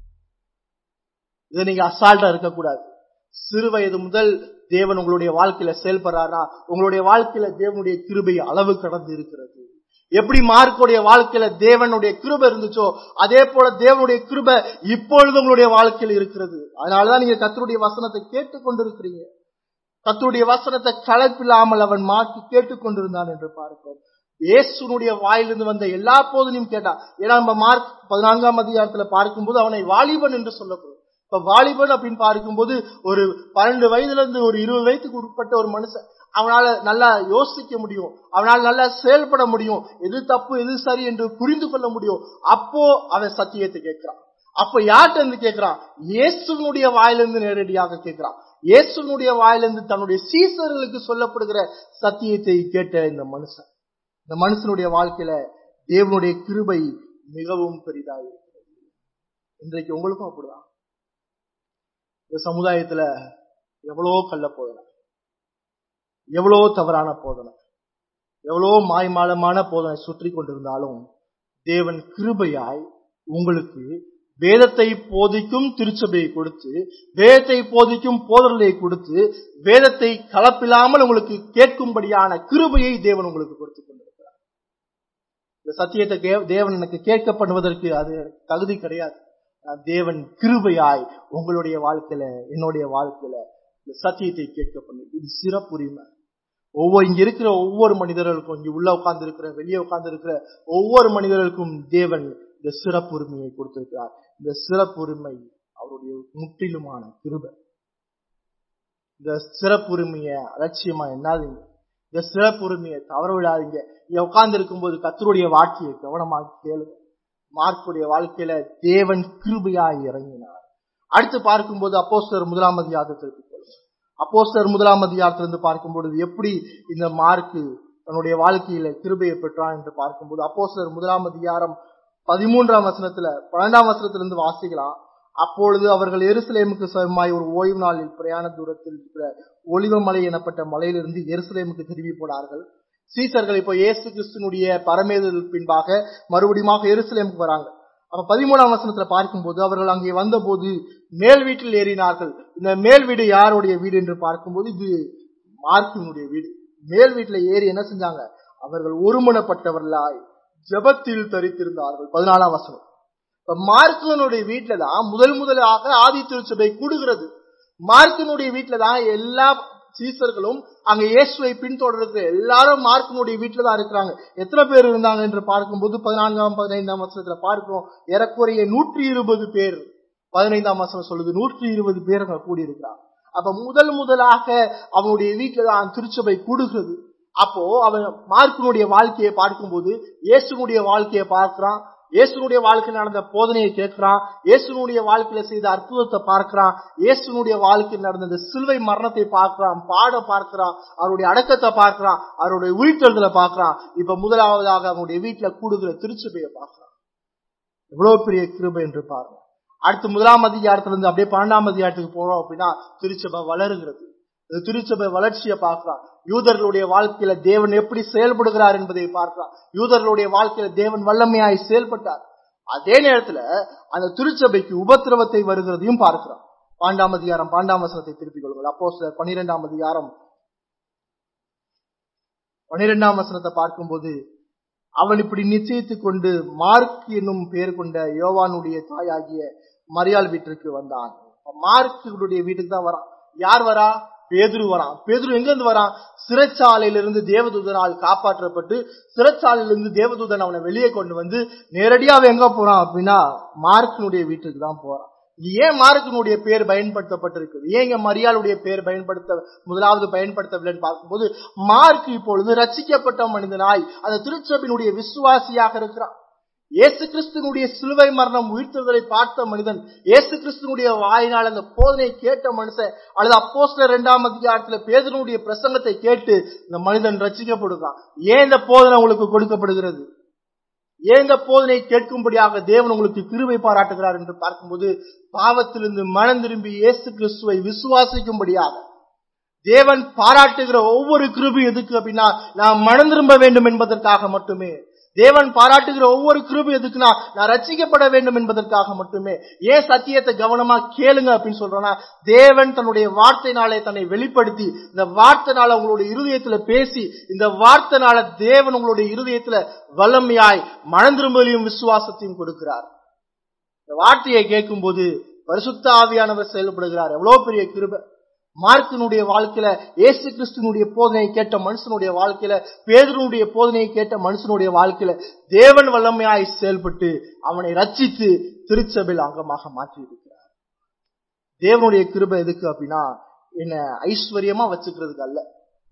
இதை நீங்க அசால்ட்டா இருக்கக்கூடாது சிறு வயது முதல் தேவன் உங்களுடைய வாழ்க்கையில செயல்படுறாரா உங்களுடைய வாழ்க்கையில தேவனுடைய கிருபை அளவு கடந்து இருக்கிறது எப்படி மார்க்குடைய வாழ்க்கையில தேவனுடைய கிருபை இருந்துச்சோ அதே போல தேவனுடைய கிருபை இப்பொழுது உங்களுடைய வாழ்க்கையில் இருக்கிறது அதனாலதான் நீங்க கத்தருடைய வசனத்தை கேட்டுக்கொண்டிருக்கிறீங்க கத்தருடைய வசனத்தை கலப்பில்லாமல் அவன் மாற்றி கேட்டுக்கொண்டிருந்தான் என்று பார்க்கிறோம் இயேசுனுடைய வாயிலிருந்து வந்த எல்லா போதனையும் கேட்டான் ஏன்னா நம்ம மார்க் பதினான்காம் அதிகாரத்துல பார்க்கும்போது அவனை வாலிபன் என்று சொல்லப்படும் இப்ப வாலிபன் அப்படின்னு பார்க்கும்போது ஒரு பன்னெண்டு வயதுல இருந்து ஒரு இருபது வயதுக்கு உட்பட்ட ஒரு மனுஷன் அவனால நல்லா யோசிக்க முடியும் அவனால் நல்லா செயல்பட முடியும் எது தப்பு எது சரி என்று புரிந்து கொள்ள முடியும் அப்போ அவன் சத்தியத்தை கேட்கிறான் அப்ப யார்கிட்ட இருந்து கேட்கிறான் இயேசுனுடைய வாயிலிருந்து நேரடியாக கேட்கிறான் இயேசுனுடைய வாயிலிருந்து தன்னுடைய சீசர்களுக்கு சொல்லப்படுகிற சத்தியத்தை கேட்ட இந்த மனுஷன் இந்த மனுஷனுடைய வாழ்க்கையில தேவனுடைய கிருபை மிகவும் பெரிதாக இருக்கிறது இன்றைக்கு உங்களுக்கும் அப்படிதான் இந்த சமுதாயத்துல எவ்வளோ கள்ள போதனை எவ்வளோ தவறான போதனை எவ்வளோ மாய்மாலமான போதனை சுற்றி கொண்டிருந்தாலும் தேவன் கிருபையாய் உங்களுக்கு வேதத்தை போதிக்கும் திருச்சபையை கொடுத்து வேதத்தை போதிக்கும் போதர்களை கொடுத்து வேதத்தை கலப்பில்லாமல் உங்களுக்கு கேட்கும்படியான கிருபையை தேவன் உங்களுக்கு கொடுத்து கொண்டிருக்கிறார் இந்த சத்தியத்தை தேவன் எனக்கு கேட்க பண்ணுவதற்கு அது தகுதி கிடையாது தேவன் கிருபையாய் உங்களுடைய வாழ்க்கையில என்னுடைய வாழ்க்கையில இந்த சத்தியத்தை கேட்க பண்ணு இது சிறப்புரிமை ஒவ்வொரு இங்க இருக்கிற ஒவ்வொரு மனிதர்களுக்கும் இங்க உள்ள உட்கார்ந்து இருக்கிற வெளியே உட்கார்ந்து இருக்கிற ஒவ்வொரு மனிதர்களுக்கும் தேவன் இந்த சிறப்புரிமையை கொடுத்திருக்கிறார் இந்த சிறப்புரிமை அவருடைய முற்றிலுமான கிருபை இந்த சிறப்புரிமையை அலட்சியமா எண்ணாதீங்க இந்த சிறப்புரிமையை தவற விடாதீங்க இங்க உட்கார்ந்து இருக்கும்போது கத்தருடைய வாக்கியை கவனமாக கேளுங்க மார்க்குடைய வாழ்க்கையில தேவன் கிருபையாய் இறங்கினார் அடுத்து பார்க்கும்போது அப்போஸ்தலர் முதலாம் அதிகாரத்திற்கு போகும் அப்போஸ்தலர் முதலாம் அதிகாரத்திலிருந்து பார்க்கும் பொழுது எப்படி இந்த மார்க்கு தன்னுடைய வாழ்க்கையில கிருபையை பெற்றான் என்று பார்க்கும்போது அப்போஸ்தலர் முதலாம் அதிகாரம் பதிமூன்றாம் வசனத்துல பன்னெண்டாம் வசனத்திலிருந்து வாசிக்கலாம் அப்பொழுது அவர்கள் எருசலேமுக்கு சமமாய் ஒரு ஓய்வு நாளில் பிரயாண தூரத்தில் இருக்கிற ஒளிவமலை எனப்பட்ட மலையிலிருந்து எருசலேமுக்கு திரும்பி போனார்கள் சீசர்கள் இப்போ இயேசு கிறிஸ்துனுடைய பரமேதல் பின்பாக மறுபடியும் எருசலேமுக்கு வராங்க அப்ப பதிமூணாம் வசனத்துல பார்க்கும்போது அவர்கள் அங்கே வந்தபோது மேல் வீட்டில் ஏறினார்கள் இந்த மேல் வீடு யாருடைய வீடு என்று பார்க்கும்போது இது மார்க்கினுடைய வீடு மேல் வீட்டுல ஏறி என்ன செஞ்சாங்க அவர்கள் ஒருமனப்பட்டவர்களாய் ஜெபத்தில் தரித்திருந்தார்கள் பதினாலாம் வசனம் இப்ப மார்க்கனுடைய வீட்டுல தான் முதல் முதலாக ஆதி திருச்சபை கூடுகிறது மார்க்கனுடைய வீட்டுல தான் எல்லா சீசர்களும் அங்க இயேசுவை பின்தொடர்கிற எல்லாரும் மார்க்கனுடைய வீட்டுல தான் இருக்கிறாங்க எத்தனை பேர் இருந்தாங்க என்று பார்க்கும்போது பதினான்காம் பதினைந்தாம் வருஷத்துல பார்க்கிறோம் ஏறக்குறைய நூற்றி இருபது பேர் பதினைந்தாம் வருஷம் சொல்லுது நூற்றி இருபது பேர் அங்க கூடி இருக்கிறாங்க அப்ப முதல் முதலாக அவனுடைய வீட்டுல தான் திருச்சபை கூடுகிறது அப்போ அவன் மார்க்கினுடைய வாழ்க்கையை பார்க்கும்போது இயேசுனுடைய வாழ்க்கையை பார்க்கிறான் இயேசுனுடைய வாழ்க்கையில் நடந்த போதனையை கேட்கிறான் இயேசுனுடைய வாழ்க்கையில செய்த அற்புதத்தை பார்க்கிறான் இயேசுனுடைய வாழ்க்கையில் நடந்த இந்த சிலுவை மரணத்தை பார்க்கிறான் பாட பார்க்கிறான் அவருடைய அடக்கத்தை பார்க்கிறான் அவருடைய உயிர்த்தெழுதலை பார்க்கிறான் இப்ப முதலாவதாக அவனுடைய வீட்டுல கூடுகிற திருச்சபையை பார்க்கிறான் எவ்வளவு பெரிய கிருபை என்று பாருங்க அடுத்து முதலாம் அதிகாரத்துல இருந்து அப்படியே பன்னெண்டாம் அதிகாரத்துக்கு போறோம் அப்படின்னா திருச்சபை வளருகிறது இந்த திருச்சபை வளர்ச்சியை பார்க்கிறான் யூதர்களுடைய வாழ்க்கையில தேவன் எப்படி செயல்படுகிறார் என்பதை பார்க்கிறான் யூதர்களுடைய வாழ்க்கையில தேவன் வல்லமையாய் செயல்பட்டார் அதே நேரத்துல அந்த திருச்சபைக்கு உபத்திரவத்தை வருகிறதையும் பார்க்கிறான் பாண்டாம் அதிகாரம் பாண்டாம் வசனத்தை திருப்பிக் கொள்ளுங்கள் அப்போ சில பனிரெண்டாம் அதிகாரம் பனிரெண்டாம் வசனத்தை பார்க்கும்போது அவன் இப்படி நிச்சயித்துக் கொண்டு மார்க் என்னும் பெயர் கொண்ட யோவானுடைய தாயாகிய மரியாள் வீட்டிற்கு வந்தான் மார்க்குடைய வீட்டுக்கு தான் வரான் யார் வரா பேதுரு வரான் பேதுரு எங்க இருந்து வரான் சிறைச்சாலையிலிருந்து தேவதூதனால் காப்பாற்றப்பட்டு சிறைச்சாலையிலிருந்து தேவதூதன் அவனை வெளியே கொண்டு வந்து நேரடியா அவன் எங்க போறான் அப்படின்னா மார்க்கினுடைய வீட்டுக்கு தான் போறான் ஏன் மார்க்கினுடைய பேர் பயன்படுத்தப்பட்டிருக்குது ஏன் இங்க மரியாளுடைய பேர் பயன்படுத்த முதலாவது பயன்படுத்தவில்லைன்னு பார்க்கும்போது மார்க் இப்பொழுது ரச்சிக்கப்பட்ட மனிதனாய் அந்த திருச்சபினுடைய விசுவாசியாக இருக்கிறான் இயேசு கிறிஸ்துனுடைய சிலுவை மரணம் உயிர்த்ததை பார்த்த மனிதன் இயேசு கிறிஸ்துனுடைய வாயினால் அந்த போதனையை கேட்ட மனுஷன் அல்லது அப்போஸ்ல இரண்டாம் அதிகாரத்துல பேதனுடைய பிரசங்கத்தை கேட்டு இந்த மனிதன் ரசிக்கப்படுகிறான் ஏன் இந்த போதனை உங்களுக்கு கொடுக்கப்படுகிறது ஏன் இந்த போதனை கேட்கும்படியாக தேவன் உங்களுக்கு கிருவை பாராட்டுகிறார் என்று பார்க்கும்போது பாவத்திலிருந்து மனம் திரும்பி இயேசு கிறிஸ்துவை விசுவாசிக்கும்படியாக தேவன் பாராட்டுகிற ஒவ்வொரு கிருபி எதுக்கு அப்படின்னா நாம் மனம் திரும்ப வேண்டும் என்பதற்காக மட்டுமே தேவன் பாராட்டுகிற ஒவ்வொரு கிருபி எதுக்குன்னா நான் ரசிக்கப்பட வேண்டும் என்பதற்காக மட்டுமே ஏன் சத்தியத்தை கவனமா கேளுங்க அப்படின்னு சொல்றேன்னா தேவன் தன்னுடைய வார்த்தைனாலே தன்னை வெளிப்படுத்தி இந்த வார்த்தைனால உங்களுடைய இருதயத்துல பேசி இந்த வார்த்தைனால தேவன் உங்களுடைய இருதயத்துல வல்லமையாய் மனந்திரும்பலையும் விசுவாசத்தையும் கொடுக்கிறார் இந்த வார்த்தையை கேட்கும் போது பரிசுத்த ஆவியானவர் செயல்படுகிறார் எவ்வளவு பெரிய கிருபை மார்க்கினுடைய வாழ்க்கையில ஏசு கிறிஸ்துனுடைய போதனையை கேட்ட மனுஷனுடைய வாழ்க்கையில பேதனுடைய போதனையை கேட்ட மனுஷனுடைய வாழ்க்கையில தேவன் வல்லமையாய் செயல்பட்டு அவனை ரச்சித்து திருச்சபையில் அங்கமாக மாற்றி இருக்கிறார் தேவனுடைய கிருபை எதுக்கு அப்படின்னா என்ன ஐஸ்வர்யமா வச்சுக்கிறதுக்கு அல்ல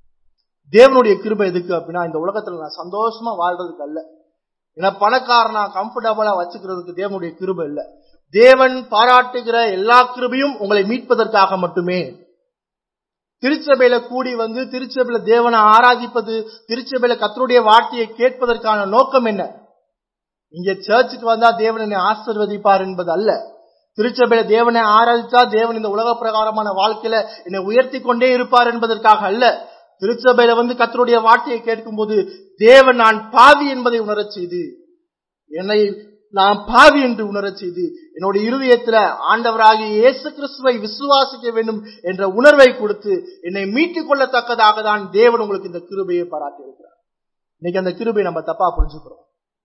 தேவனுடைய கிருபை எதுக்கு அப்படின்னா இந்த உலகத்துல நான் சந்தோஷமா வாழ்றதுக்கு அல்ல ஏன்னா பணக்காரனா கம்ஃபர்டபுளா வச்சுக்கிறதுக்கு தேவனுடைய கிருபை இல்ல தேவன் பாராட்டுகிற எல்லா கிருபையும் உங்களை மீட்பதற்காக மட்டுமே திருச்சபையில கூடி வந்து திருச்சபையில தேவனை ஆராதிப்பது திருச்சபையில கத்தருடைய வார்த்தையை கேட்பதற்கான நோக்கம் என்ன இங்க சர்ச்சுக்கு வந்தா தேவன் என்னை ஆசிர்வதிப்பார் என்பது அல்ல திருச்சபையில தேவனை ஆராதித்தா தேவன் இந்த உலக பிரகாரமான வாழ்க்கையில என்னை உயர்த்தி கொண்டே இருப்பார் என்பதற்காக அல்ல திருச்சபையில வந்து கத்தருடைய வார்த்தையை கேட்கும் போது தேவன் நான் பாவி என்பதை உணரச் செய்து என்னை நான் பாவி என்று உணரச் செய்து என்னுடைய இருதயத்துல ஆண்டவராகிய இயேசு கிறிஸ்துவை விசுவாசிக்க வேண்டும் என்ற உணர்வை கொடுத்து என்னை மீட்டுக் கொள்ளத்தக்கதாக தான் தேவன் உங்களுக்கு இந்த கிருபையை பாராட்டி இருக்கிறார் இன்னைக்கு அந்த கிருபை நம்ம தப்பா புரிஞ்சுக்கிறோம்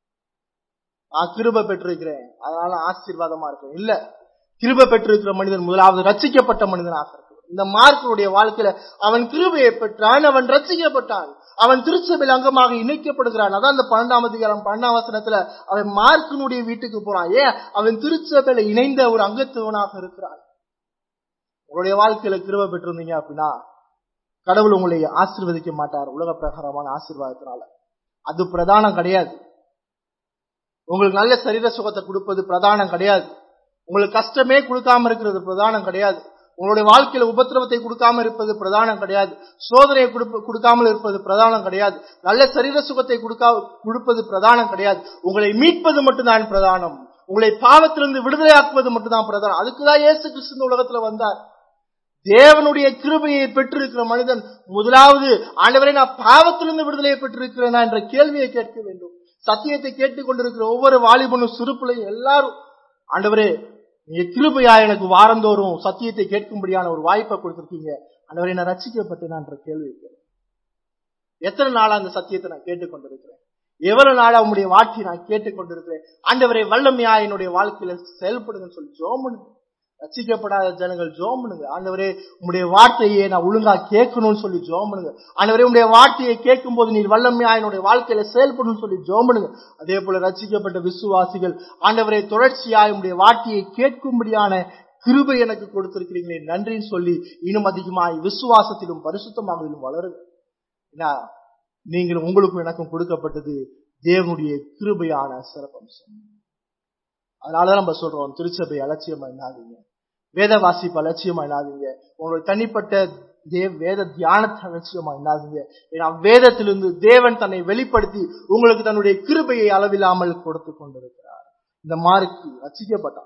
நான் கிருபை பெற்றிருக்கிறேன் அதனால ஆசீர்வாதமா இருக்கிறேன் இல்ல கிருபை பெற்றிருக்கிற மனிதன் முதலாவது ரச்சிக்கப்பட்ட மனிதனாக இருக்கிறார் இந்த மார்க்கனுடைய வாழ்க்கையில அவன் கிருபையை பெற்றான் அவன் ரசிக்கப்பட்டான் அவன் திருச்சபையில் அங்கமாக இணைக்கப்படுகிறான் அதான் அந்த பன்னெண்டாம் அதிகாரம் பன்னெண்டாம் வசனத்துல அவன் மார்க்கனுடைய வீட்டுக்கு போறான் ஏன் அவன் திருச்சபையில இணைந்த ஒரு அங்கத்துவனாக இருக்கிறான் உங்களுடைய வாழ்க்கையில கிருபை பெற்றிருந்தீங்க அப்படின்னா கடவுள் உங்களை ஆசீர்வதிக்க மாட்டார் உலக பிரகாரமான ஆசீர்வாதத்தினால அது பிரதானம் கிடையாது உங்களுக்கு நல்ல சரீர சுகத்தை கொடுப்பது பிரதானம் கிடையாது உங்களுக்கு கஷ்டமே கொடுக்காம இருக்கிறது பிரதானம் கிடையாது உங்களுடைய வாழ்க்கையில உபத்திரவத்தை கொடுக்காம இருப்பது பிரதானம் கிடையாது சோதனையை கொடுக்காமல் இருப்பது பிரதானம் கிடையாது நல்ல சரீர சுகத்தை கொடுக்கா கொடுப்பது பிரதானம் கிடையாது உங்களை மீட்பது மட்டும்தான் பிரதானம் உங்களை பாவத்திலிருந்து விடுதலையாக்குவது மட்டும்தான் பிரதானம் அதுக்குதான் இயேசு கிறிஸ்து இந்த உலகத்துல வந்தார் தேவனுடைய கிருபையை பெற்றிருக்கிற மனிதன் முதலாவது ஆண்டவரை நான் பாவத்திலிருந்து விடுதலையை பெற்றிருக்கிறேனா என்ற கேள்வியை கேட்க வேண்டும் சத்தியத்தை கேட்டுக் கொண்டிருக்கிற ஒவ்வொரு வாலிபனும் சிறுப்பிள்ளையும் எல்லாரும் ஆண்டவரே நீங்க கிருபையா எனக்கு வாரந்தோறும் சத்தியத்தை கேட்கும்படியான ஒரு வாய்ப்பை கொடுத்திருக்கீங்க ஆண்டவரை நான் ரசிக்கப்பட்டேனா என்ற கேள்வி எத்தனை நாளா அந்த சத்தியத்தை நான் கேட்டுக்கொண்டிருக்கிறேன் எவ்வளவு நாளா உங்களுடைய வார்த்தையை நான் கேட்டுக்கொண்டிருக்கிறேன் ஆண்டவரை வல்லமையா என்னுடைய வாழ்க்கையில செயல்படுங்கன்னு சொல்லி ஜோமனுங்க ரசிக்கப்படாத ஜனங்கள் ஜோம் பண்ணுங்க ஆண்டவரே உங்களுடைய வார்த்தையை நான் ஒழுங்கா கேட்கணும்னு சொல்லி ஜோம் பண்ணுங்க ஆண்டவரே உங்களுடைய வார்த்தையை கேட்கும் போது நீர் வல்லமையா என்னுடைய வாழ்க்கையில செயல்படணும்னு சொல்லி ஜோம் பண்ணுங்க அதே போல ரசிக்கப்பட்ட விசுவாசிகள் ஆண்டவரை தொடர்ச்சியாய் உங்களுடைய வார்த்தையை கேட்கும்படியான கிருபை எனக்கு கொடுத்திருக்கிறீங்களே நன்றின்னு சொல்லி இன்னும் அதிகமாய் விசுவாசத்திலும் பரிசுத்தமாகலும் வளருங்க ஏன்னா நீங்கள் உங்களுக்கும் எனக்கும் கொடுக்கப்பட்டது தேவனுடைய கிருபையான சிறப்பம்சம் அதனாலதான் நம்ம சொல்றோம் திருச்சபை அலட்சியமா இல்லாதீங்க வேத வாசிப்பு அலட்சியமா இல்லாதீங்க உங்களுடைய தனிப்பட்ட தேவ் வேத தியானத்தை அலட்சியமா இல்லாதீங்க ஏன்னா வேதத்திலிருந்து தேவன் தன்னை வெளிப்படுத்தி உங்களுக்கு தன்னுடைய கிருபையை அளவில்லாமல் கொடுத்து கொண்டிருக்கிறார் இந்த மாருக்கு ரசிக்கப்பட்டான்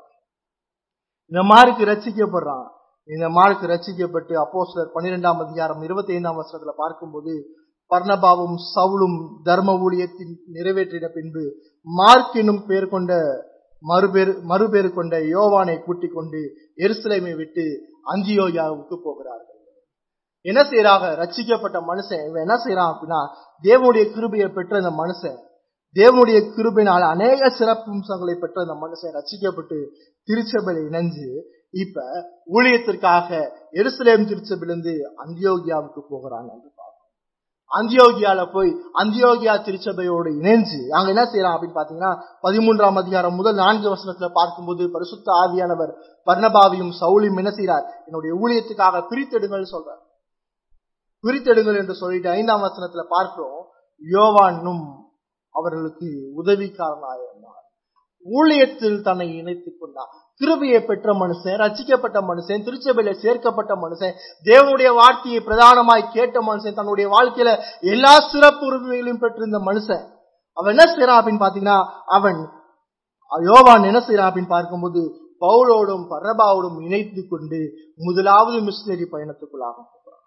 இந்த மாருக்கு ரசிக்கப்படுறான் இந்த மாருக்கு ரசிக்கப்பட்டு அப்போ சிலர் பன்னிரெண்டாம் அதிகாரம் இருபத்தி ஐந்தாம் வருஷத்துல பார்க்கும்போது பர்ணபாவும் சவுளும் தர்ம ஊழியத்தின் நிறைவேற்றின பின்பு மார்க் என்னும் பெயர் கொண்ட மறுபேறு மறுபேறு கொண்ட யோவானை கூட்டிக் கொண்டு எருசலேமை விட்டு அந்தியோயாவுக்கு போகிறார்கள் என்ன செய்யறாங்க ரச்சிக்கப்பட்ட மனுஷன் இவன் என்ன செய்யறான் அப்படின்னா தேவனுடைய கிருபையை பெற்ற இந்த மனுஷன் தேவனுடைய கிருபையினால் அநேக சிறப்பம்சங்களை பெற்ற இந்த மனுஷன் ரச்சிக்கப்பட்டு திருச்சபையில இணைஞ்சு இப்ப ஊழியத்திற்காக எருசலேம் திருச்சபையிலிருந்து அந்தியோகியாவுக்கு போகிறாங்க என்று பார்ப்போம் அந்தியோகியால போய் அந்தியோகியா திருச்சபையோடு இணைஞ்சு அங்க என்ன செய்யறான் அப்படின்னு பாத்தீங்கன்னா பதிமூன்றாம் அதிகாரம் முதல் நான்கு வசனத்துல பார்க்கும்போது பரிசுத்த ஆவியானவர் பர்ணபாவியும் சவுலியும் என்ன செய்யறார் என்னுடைய ஊழியத்துக்காக பிரித்தெடுங்கள் சொல்றார் பிரித்தெடுங்கள் என்று சொல்லிட்டு ஐந்தாம் வசனத்துல பார்க்கிறோம் யோவானும் அவர்களுக்கு உதவிக்காரனாயிருந்தார் ஊழியத்தில் தன்னை இணைத்துக் கொண்டார் கிருபையை பெற்ற மனுஷன் ரச்சிக்கப்பட்ட மனுஷன் திருச்சபையில சேர்க்கப்பட்ட மனுஷன் தேவனுடைய வார்த்தையை பிரதானமாய் கேட்ட மனுஷன் தன்னுடைய வாழ்க்கையில எல்லா சிறப்பு உரிமைகளையும் பெற்றிருந்த மனுஷன் அவன் என்ன செய்யறான் அப்படின்னு பாத்தீங்கன்னா அவன் யோவான் என்ன செய்யறான் அப்படின்னு பார்க்கும்போது பவுலோடும் பரபாவோடும் இணைத்து கொண்டு முதலாவது மிஷினரி பயணத்துக்குள்ளாக போகிறான்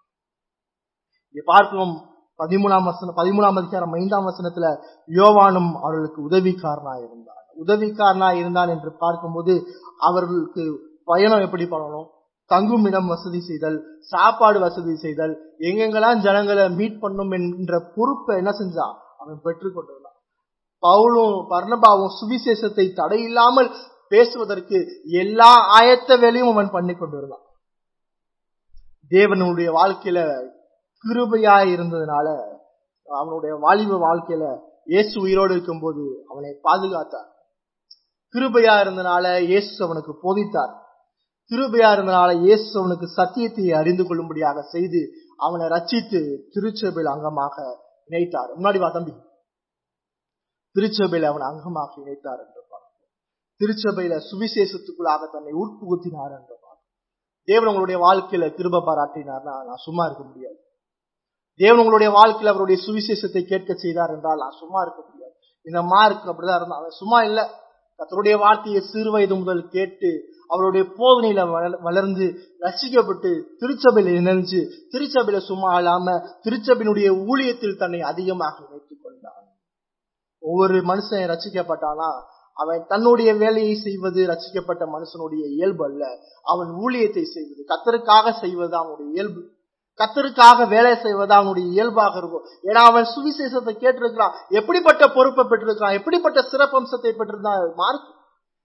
இங்க பார்க்கிறோம் பதிமூணாம் வசனம் பதிமூணாம் அதிகாரம் ஐந்தாம் வசனத்துல யோவானும் அவர்களுக்கு உதவிக்காரனா இருந்தான் உதவிக்காரனா இருந்தான் என்று பார்க்கும்போது அவர்களுக்கு பயணம் எப்படி பண்ணணும் தங்கும் இடம் வசதி செய்தல் சாப்பாடு வசதி செய்தல் எங்கெங்கெல்லாம் ஜனங்களை மீட் பண்ணும் என்ற பொறுப்பை என்ன செஞ்சான் அவன் பெற்றுக்கொண்டிருந்தான் பவுலும் பர்ணபாவும் சுவிசேஷத்தை தடையில்லாமல் பேசுவதற்கு எல்லா ஆயத்த வேலையும் அவன் பண்ணி கொண்டிருந்தான் தேவனுடைய வாழ்க்கையில கிருபையா இருந்ததுனால அவனுடைய வாலிப வாழ்க்கையில இயேசு உயிரோடு இருக்கும்போது அவனை பாதுகாத்தார் கிருபையா இருந்தனால இயேசு அவனுக்கு போதித்தார் கிருபையா இருந்தனால இயேசு அவனுக்கு சத்தியத்தை அறிந்து கொள்ளும்படியாக செய்து அவனை ரச்சித்து திருச்சபையில் அங்கமாக இணைத்தார் முன்னாடி வா தம்பி திருச்சபையில் அவன் அங்கமாக இணைத்தார் என்று பார்க்கிறோம் திருச்சபையில சுவிசேஷத்துக்குள்ளாக தன்னை உட்புகுத்தினார் என்று பார்க்கிறோம் தேவன் உங்களுடைய வாழ்க்கையில கிருப பாராட்டினார்னா நான் சும்மா இருக்க முடியாது தேவன் உங்களுடைய வாழ்க்கையில அவருடைய சுவிசேஷத்தை கேட்க செய்தார் என்றால் நான் சும்மா இருக்க முடியாது இந்த மார்க் அப்படிதான் இருந்தான் அவன் சும்மா இல்ல கத்தருடைய வார்த்தையை சிறு வயது முதல் கேட்டு அவருடைய போதனையில வளர்ந்து ரசிக்கப்பட்டு திருச்சபையில இணைஞ்சு திருச்சபையில சும்மா இல்லாம திருச்சபையினுடைய ஊழியத்தில் தன்னை அதிகமாக இணைத்துக் கொண்டான் ஒவ்வொரு மனுஷன் ரசிக்கப்பட்டானா அவன் தன்னுடைய வேலையை செய்வது ரசிக்கப்பட்ட மனுஷனுடைய இயல்பு அல்ல அவன் ஊழியத்தை செய்வது கத்தருக்காக செய்வது அவனுடைய இயல்பு கத்தருக்காக வேலை செய்வது அவனுடைய இயல்பாக இருக்கும் ஏன்னா அவன் சுவிசேஷத்தை கேட்டிருக்கிறான் எப்படிப்பட்ட பொறுப்பை பெற்றிருக்கிறான் எப்படிப்பட்ட சிறப்பம்சத்தை பெற்றிருந்தான் மார்க்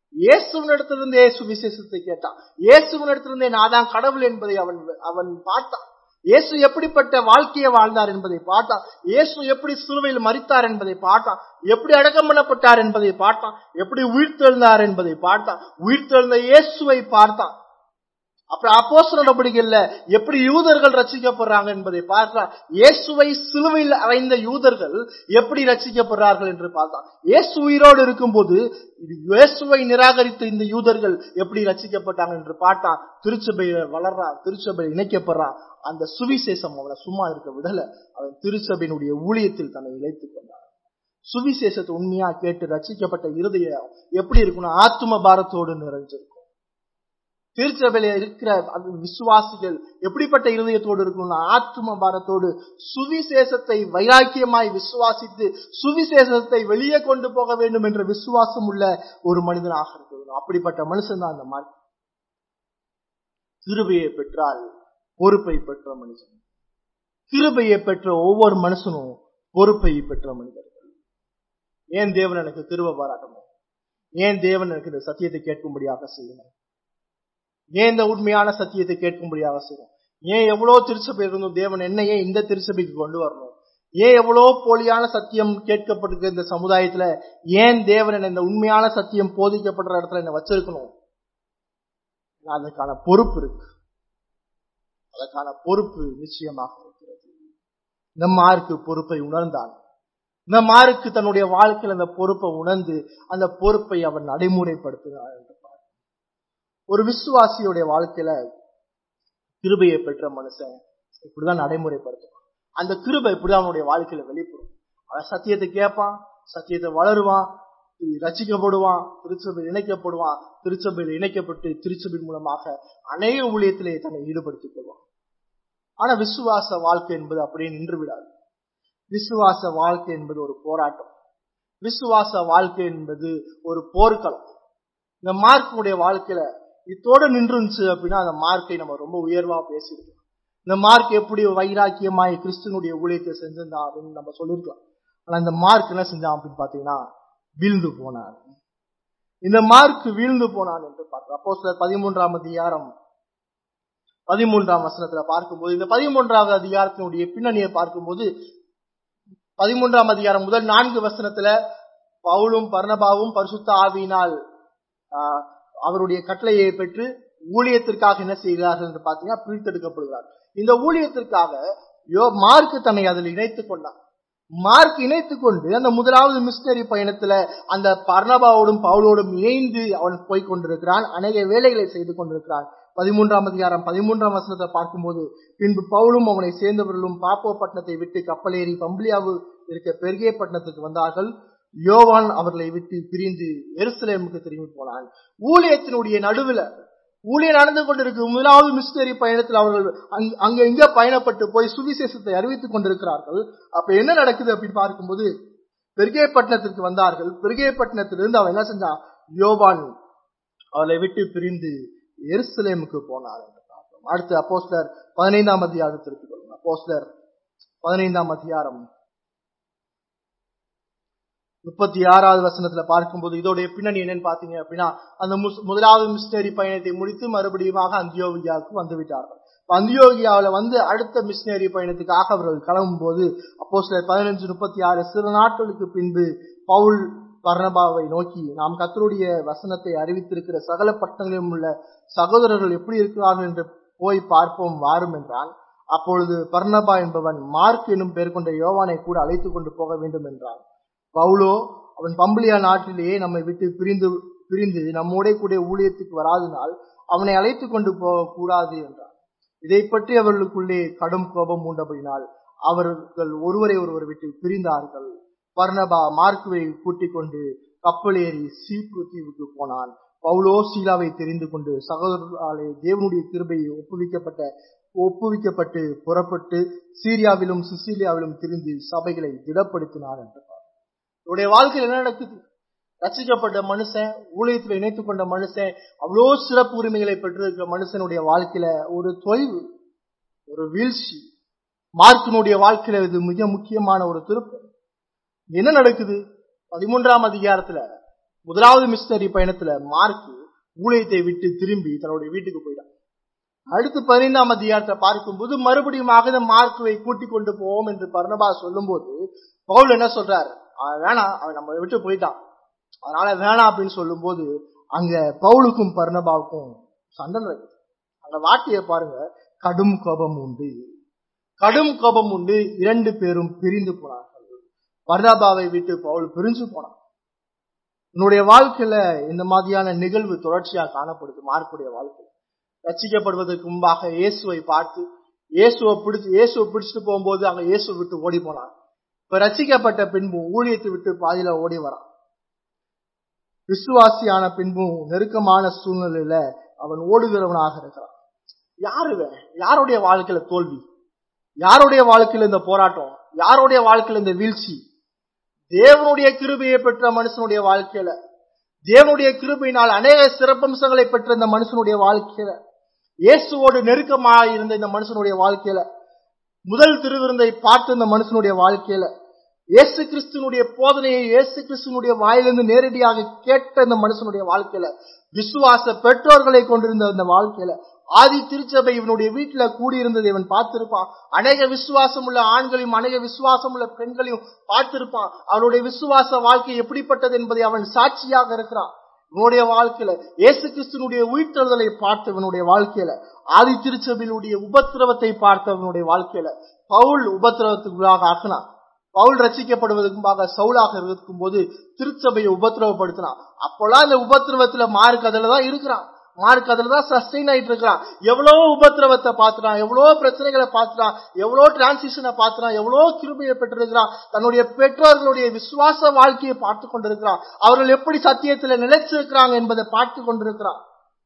இயேசுவனிடத்திலிருந்தே சுவிசேஷத்தை கேட்டான் இயேசுவனிடத்திலிருந்தே நான் தான் கடவுள் என்பதை அவன் அவன் பார்த்தான் இயேசு எப்படிப்பட்ட வாழ்க்கையை வாழ்ந்தார் என்பதை பார்த்தான் இயேசு எப்படி சிலுவையில் மறித்தார் என்பதை பார்த்தான் எப்படி அடக்கம் பண்ணப்பட்டார் என்பதை பார்த்தான் எப்படி உயிர்த்தெழுந்தார் என்பதை பார்த்தான் உயிர்த்தெழுந்த இயேசுவை பார்த்தான் அப்புறம் அப்போஸ் நடவடிக்கைகள்ல எப்படி யூதர்கள் ரசிக்கப்படுறாங்க என்பதை பார்க்கலாம் இயேசுவை சிலுவையில் அறைந்த யூதர்கள் எப்படி ரசிக்கப்படுறார்கள் என்று பார்த்தான் இயேசு உயிரோடு இருக்கும்போது இயேசுவை நிராகரித்த இந்த யூதர்கள் எப்படி ரசிக்கப்பட்டாங்க என்று பார்த்தான் திருச்சபையில வளர்றான் திருச்சபையில் இணைக்கப்படுறான் அந்த சுவிசேஷம் அவனை சும்மா இருக்க விடல அவன் திருச்சபையினுடைய ஊழியத்தில் தன்னை இழைத்துக் கொண்டான் சுவிசேஷத்தை உண்மையா கேட்டு ரசிக்கப்பட்ட இருதயம் எப்படி இருக்கணும் ஆத்தும பாரத்தோடு நிறைஞ்சிருக்கும் திருச்சபையில இருக்கிற அந்த விசுவாசிகள் எப்படிப்பட்ட இருதயத்தோடு இருக்கணும்னா ஆத்தும பாரத்தோடு சுவிசேஷத்தை வைராக்கியமாய் விசுவாசித்து சுவிசேஷத்தை வெளியே கொண்டு போக வேண்டும் என்ற விசுவாசம் உள்ள ஒரு மனிதனாக இருக்கணும் அப்படிப்பட்ட மனுஷன் தான் அந்த மாதிரி கிருபையை பெற்றால் பொறுப்பை பெற்ற மனுஷன் கிருபையை பெற்ற ஒவ்வொரு மனுஷனும் பொறுப்பை பெற்ற மனிதர்கள் ஏன் தேவன் எனக்கு கிருப பாராட்டணும் ஏன் தேவன் எனக்கு இந்த சத்தியத்தை கேட்கும்படியாக செய்யணும் ஏன் இந்த உண்மையான சத்தியத்தை கேட்கும்படியாக செய்யணும் ஏன் எவ்வளவு திருச்சபை இருந்தும் தேவன் என்ன ஏன் இந்த திருச்சபைக்கு கொண்டு வரணும் ஏன் எவ்வளவு போலியான சத்தியம் கேட்கப்பட்டிருக்க இந்த சமுதாயத்துல ஏன் தேவன் என்ன இந்த உண்மையான சத்தியம் போதிக்கப்படுற இடத்துல என்ன வச்சிருக்கணும் அதற்கான பொறுப்பு இருக்கு அதற்கான பொறுப்பு நிச்சயமாக இருக்கிறது இந்த மார்க்கு பொறுப்பை உணர்ந்தான் இந்த மார்க்கு தன்னுடைய வாழ்க்கையில் அந்த பொறுப்பை உணர்ந்து அந்த பொறுப்பை அவன் நடைமுறைப்படுத்தினான் என்று ஒரு விசுவாசியுடைய வாழ்க்கையில கிருபையை பெற்ற மனுஷன் இப்படிதான் நடைமுறைப்படுத்துவான் அந்த கிருபை இப்படிதான் அவனுடைய வாழ்க்கையில வெளிப்படும் அவன் சத்தியத்தை கேட்பான் சத்தியத்தை வளருவான் ரசிக்கப்படுவான் திருச்சபையில் இணைக்கப்படுவான் திருச்சபையில் இணைக்கப்பட்டு திருச்சபையின் மூலமாக அநேக ஊழியத்திலே தன்னை ஈடுபடுத்திக் கொள்வான் ஆனா விசுவாச வாழ்க்கை என்பது அப்படியே நின்று விடாது விசுவாச வாழ்க்கை என்பது ஒரு போராட்டம் விசுவாச வாழ்க்கை என்பது ஒரு போர்க்களம் இந்த மார்க்குடைய வாழ்க்கையில இத்தோட நின்றுச்சு அப்படின்னா அந்த மார்க்கை நம்ம ரொம்ப உயர்வா பேசியிருக்கோம் இந்த மார்க் எப்படி வைராக்கியமாய் கிறிஸ்துவனுடைய ஊழியத்தை செஞ்சிருந்தான் அப்படின்னு நம்ம சொல்லியிருக்கலாம் ஆனா இந்த மார்க் என்ன செஞ்சான் அப்படின்னு பாத்தீங்கன்னா வீழ்ந்து போனான் இந்த மார்க் வீழ்ந்து போனான் என்று பார்க்கிறோம் அப்போ சில பதிமூன்றாம் அதிகாரம் பதிமூன்றாம் வசனத்துல பார்க்கும்போது இந்த பதிமூன்றாவது அதிகாரத்தினுடைய பின்னணியை பார்க்கும்போது பதிமூன்றாம் அதிகாரம் முதல் நான்கு வசனத்துல பவுலும் பர்ணபாவும் பரிசுத்த ஆவியினால் அவருடைய கட்டளையை பெற்று ஊழியத்திற்காக என்ன செய்கிறார்கள் என்று பார்த்தீங்கன்னா பிரித்தெடுக்கப்படுகிறார் இந்த ஊழியத்திற்காக யோ மார்க் தன்னை அதில் இணைத்துக் கொண்டான் மார்க் இணைத்துக் கொண்டு அந்த முதலாவது மிஸ்டரி பயணத்துல அந்த பர்ணபாவோடும் பவுலோடும் இணைந்து அவன் போய் கொண்டிருக்கிறான் அநேக வேலைகளை செய்து கொண்டிருக்கிறான் பதிமூன்றாம் அதிகாரம் பதிமூன்றாம் வசனத்தை பார்க்கும்போது பின்பு பவுலும் அவனை சேர்ந்தவர்களும் பாப்போ பட்டணத்தை விட்டு கப்பலேறி பம்பிளியாவு இருக்க பெருகே பட்டணத்துக்கு வந்தார்கள் யோவான் அவர்களை விட்டு பிரிந்து எருசலேமுக்கு திரும்பி போனான் ஊழியத்தினுடைய நடுவுல ஊழியர் நடந்து கொண்டிருக்கும் முதலாவது மிஸ்டரி பயணத்தில் அவர்கள் அங்க இங்க பயணப்பட்டு போய் சுவிசேஷத்தை அறிவித்துக் கொண்டிருக்கிறார்கள் அப்ப என்ன நடக்குது அப்படின்னு பார்க்கும்போது பெருகே பட்டணத்திற்கு வந்தார்கள் பெருகே பட்டணத்திலிருந்து அவன் என்ன செஞ்சான் யோவான் அவளை விட்டு பிரிந்து எருசலேமுக்கு போனார் என்று பார்த்தோம் அடுத்து அப்போஸ்லர் பதினைந்தாம் அதிகாரத்திற்கு கொள்ளுங்க அப்போஸ்லர் பதினைந்தாம் அதிகாரம் முப்பத்தி ஆறாவது வசனத்துல பார்க்கும்போது இதோடைய பின்னணி என்னன்னு பாத்தீங்க அப்படின்னா அந்த முதலாவது மிஷினரி பயணத்தை முடித்து மறுபடியுமாக அந்தியோகியாவுக்கு வந்து விட்டார்கள் அந்தியோகியாவில வந்து அடுத்த மிஷினரி பயணத்துக்காக அவர்கள் கிளம்பும் போது அப்போ சிலர் பதினஞ்சு முப்பத்தி ஆறு சில நாட்களுக்கு பின்பு பவுல் பர்ணபாவை நோக்கி நாம் கத்தருடைய வசனத்தை அறிவித்திருக்கிற சகல பட்டணங்களிலும் உள்ள சகோதரர்கள் எப்படி இருக்கிறார்கள் என்று போய் பார்ப்போம் வாரும் என்றான் அப்பொழுது பர்ணபா என்பவன் மார்க் எனும் பெயர் கொண்ட யோவானை கூட அழைத்துக் கொண்டு போக வேண்டும் என்றான் பவுலோ அவன் பம்பளியா நாட்டிலேயே நம்மை விட்டு பிரிந்து பிரிந்து நம்மோட கூட ஊழியத்துக்கு வராதனால் அவனை அழைத்து கொண்டு போக கூடாது என்றார் இதை பற்றி அவர்களுக்குள்ளே கடும் கோபம் உண்டபடினால் அவர்கள் ஒருவரை ஒருவர் விட்டு பிரிந்தார்கள் பர்ணபா மார்க்குவை கூட்டிக் கொண்டு கப்பலேறி சீப்பு தீவுக்கு போனான் பவுலோ சீலாவை தெரிந்து கொண்டு சகோதரர்களாலே தேவனுடைய கிருபையை ஒப்புவிக்கப்பட்ட ஒப்புவிக்கப்பட்டு புறப்பட்டு சீரியாவிலும் சிசிலியாவிலும் திரிந்து சபைகளை திடப்படுத்தினார் என்று இவருடைய வாழ்க்கையில் என்ன நடக்குது ரசிக்கப்பட்ட மனுஷன் ஊழியத்தில் இணைத்துக் கொண்ட மனுஷன் அவ்வளோ சிறப்பு உரிமைகளை பெற்றிருக்கிற மனுஷனுடைய வாழ்க்கையில ஒரு தொய்வு ஒரு வீழ்ச்சி மார்க்கினுடைய வாழ்க்கையில இது மிக முக்கியமான ஒரு திருப்பம் என்ன நடக்குது பதிமூன்றாம் அதிகாரத்துல முதலாவது மிஷினரி பயணத்துல மார்க் ஊழியத்தை விட்டு திரும்பி தன்னுடைய வீட்டுக்கு போயிட்டான் அடுத்து பதினைந்தாம் அதிகாரத்தை பார்க்கும்போது மறுபடியும் இந்த மார்க்குவை கூட்டிக் கொண்டு போவோம் என்று பர்ணபா சொல்லும்போது பவுல் என்ன சொல்றாரு அவன் வேணாம் அவன் நம்மளை விட்டு போயிட்டான் அதனால வேணாம் அப்படின்னு சொல்லும்போது அங்க பவுலுக்கும் பர்ணபாவுக்கும் சண்டை நடக்குது அந்த வார்த்தையை பாருங்க கடும் கோபம் உண்டு கடும் கோபம் உண்டு இரண்டு பேரும் பிரிந்து போனார்கள் பர்ணபாவை விட்டு பவுல் பிரிஞ்சு போனான் உன்னுடைய வாழ்க்கையில இந்த மாதிரியான நிகழ்வு தொடர்ச்சியா காணப்படுது மார்க்குடைய வாழ்க்கை ரச்சிக்கப்படுவதற்கு முன்பாக இயேசுவை பார்த்து இயேசுவை பிடிச்சு இயேசுவை பிடிச்சிட்டு போகும்போது அங்க இயேசுவை விட்டு ஓடி போனான் இப்ப ரச்சிக்கப்பட்ட பின்பும் ஊழியத்தை விட்டு பாதியில ஓடி வரான் விசுவாசியான பின்பும் நெருக்கமான சூழ்நிலையில அவன் ஓடுகிறவனாக இருக்கிறான் யாரு யாருடைய வாழ்க்கையில தோல்வி யாருடைய வாழ்க்கையில இந்த போராட்டம் யாருடைய வாழ்க்கையில இந்த வீழ்ச்சி தேவனுடைய கிருபையை பெற்ற மனுஷனுடைய வாழ்க்கையில தேவனுடைய கிருபையினால் அநேக சிறப்பம்சங்களை பெற்ற இந்த மனுஷனுடைய வாழ்க்கையில இயேசுவோடு நெருக்கமாக இருந்த இந்த மனுஷனுடைய வாழ்க்கையில முதல் திருவிருந்தை பார்த்த இந்த மனுஷனுடைய வாழ்க்கையில இயேசு கிறிஸ்துனுடைய போதனையை இயேசு கிறிஸ்துனுடைய வாயிலிருந்து நேரடியாக கேட்ட இந்த மனுஷனுடைய வாழ்க்கையில விசுவாச பெற்றோர்களை கொண்டிருந்த இந்த வாழ்க்கையில ஆதி திருச்சபை இவனுடைய வீட்டுல கூடியிருந்ததை இவன் பார்த்திருப்பான் அநேக விசுவாசம் உள்ள ஆண்களையும் அநேக விசுவாசம் உள்ள பெண்களையும் பார்த்திருப்பான் அவனுடைய விசுவாச வாழ்க்கை எப்படிப்பட்டது என்பதை அவன் சாட்சியாக இருக்கிறான் இவனுடைய வாழ்க்கையில இயேசு கிறிஸ்துனுடைய உயிர்த்தெழுதலை பார்த்தவனுடைய வாழ்க்கையில ஆதி திருச்சபையினுடைய உபத்திரவத்தை பார்த்தவனுடைய வாழ்க்கையில பவுல் உபத்திரவத்துக்குள்ளாக ஆக்கினான் பவுல் ரசிக்கப்படுவதற்கு முன்பாக சவுலாக இருக்கும் போது திருச்சபையை உபத்திரவப்படுத்தினான் அப்போல்லாம் இந்த உபத்திரவத்துல மார்க் அதுலதான் இருக்கிறான் மார்க் அதுலதான் சஸ்டெயின் ஆயிட்டு இருக்கிறான் எவ்வளவு உபத்திரவத்தை பார்த்துட்டான் எவ்வளவு பிரச்சனைகளை பார்த்துட்டான் எவ்வளவு டிரான்சிஷனை பார்த்துட்டான் எவ்வளவு கிருபையை பெற்றிருக்கிறான் தன்னுடைய பெற்றோர்களுடைய விசுவாச வாழ்க்கையை பார்த்து கொண்டிருக்கிறான் அவர்கள் எப்படி சத்தியத்துல நிலைச்சிருக்கிறாங்க என்பதை பார்த்து கொண்டிருக்கிறான்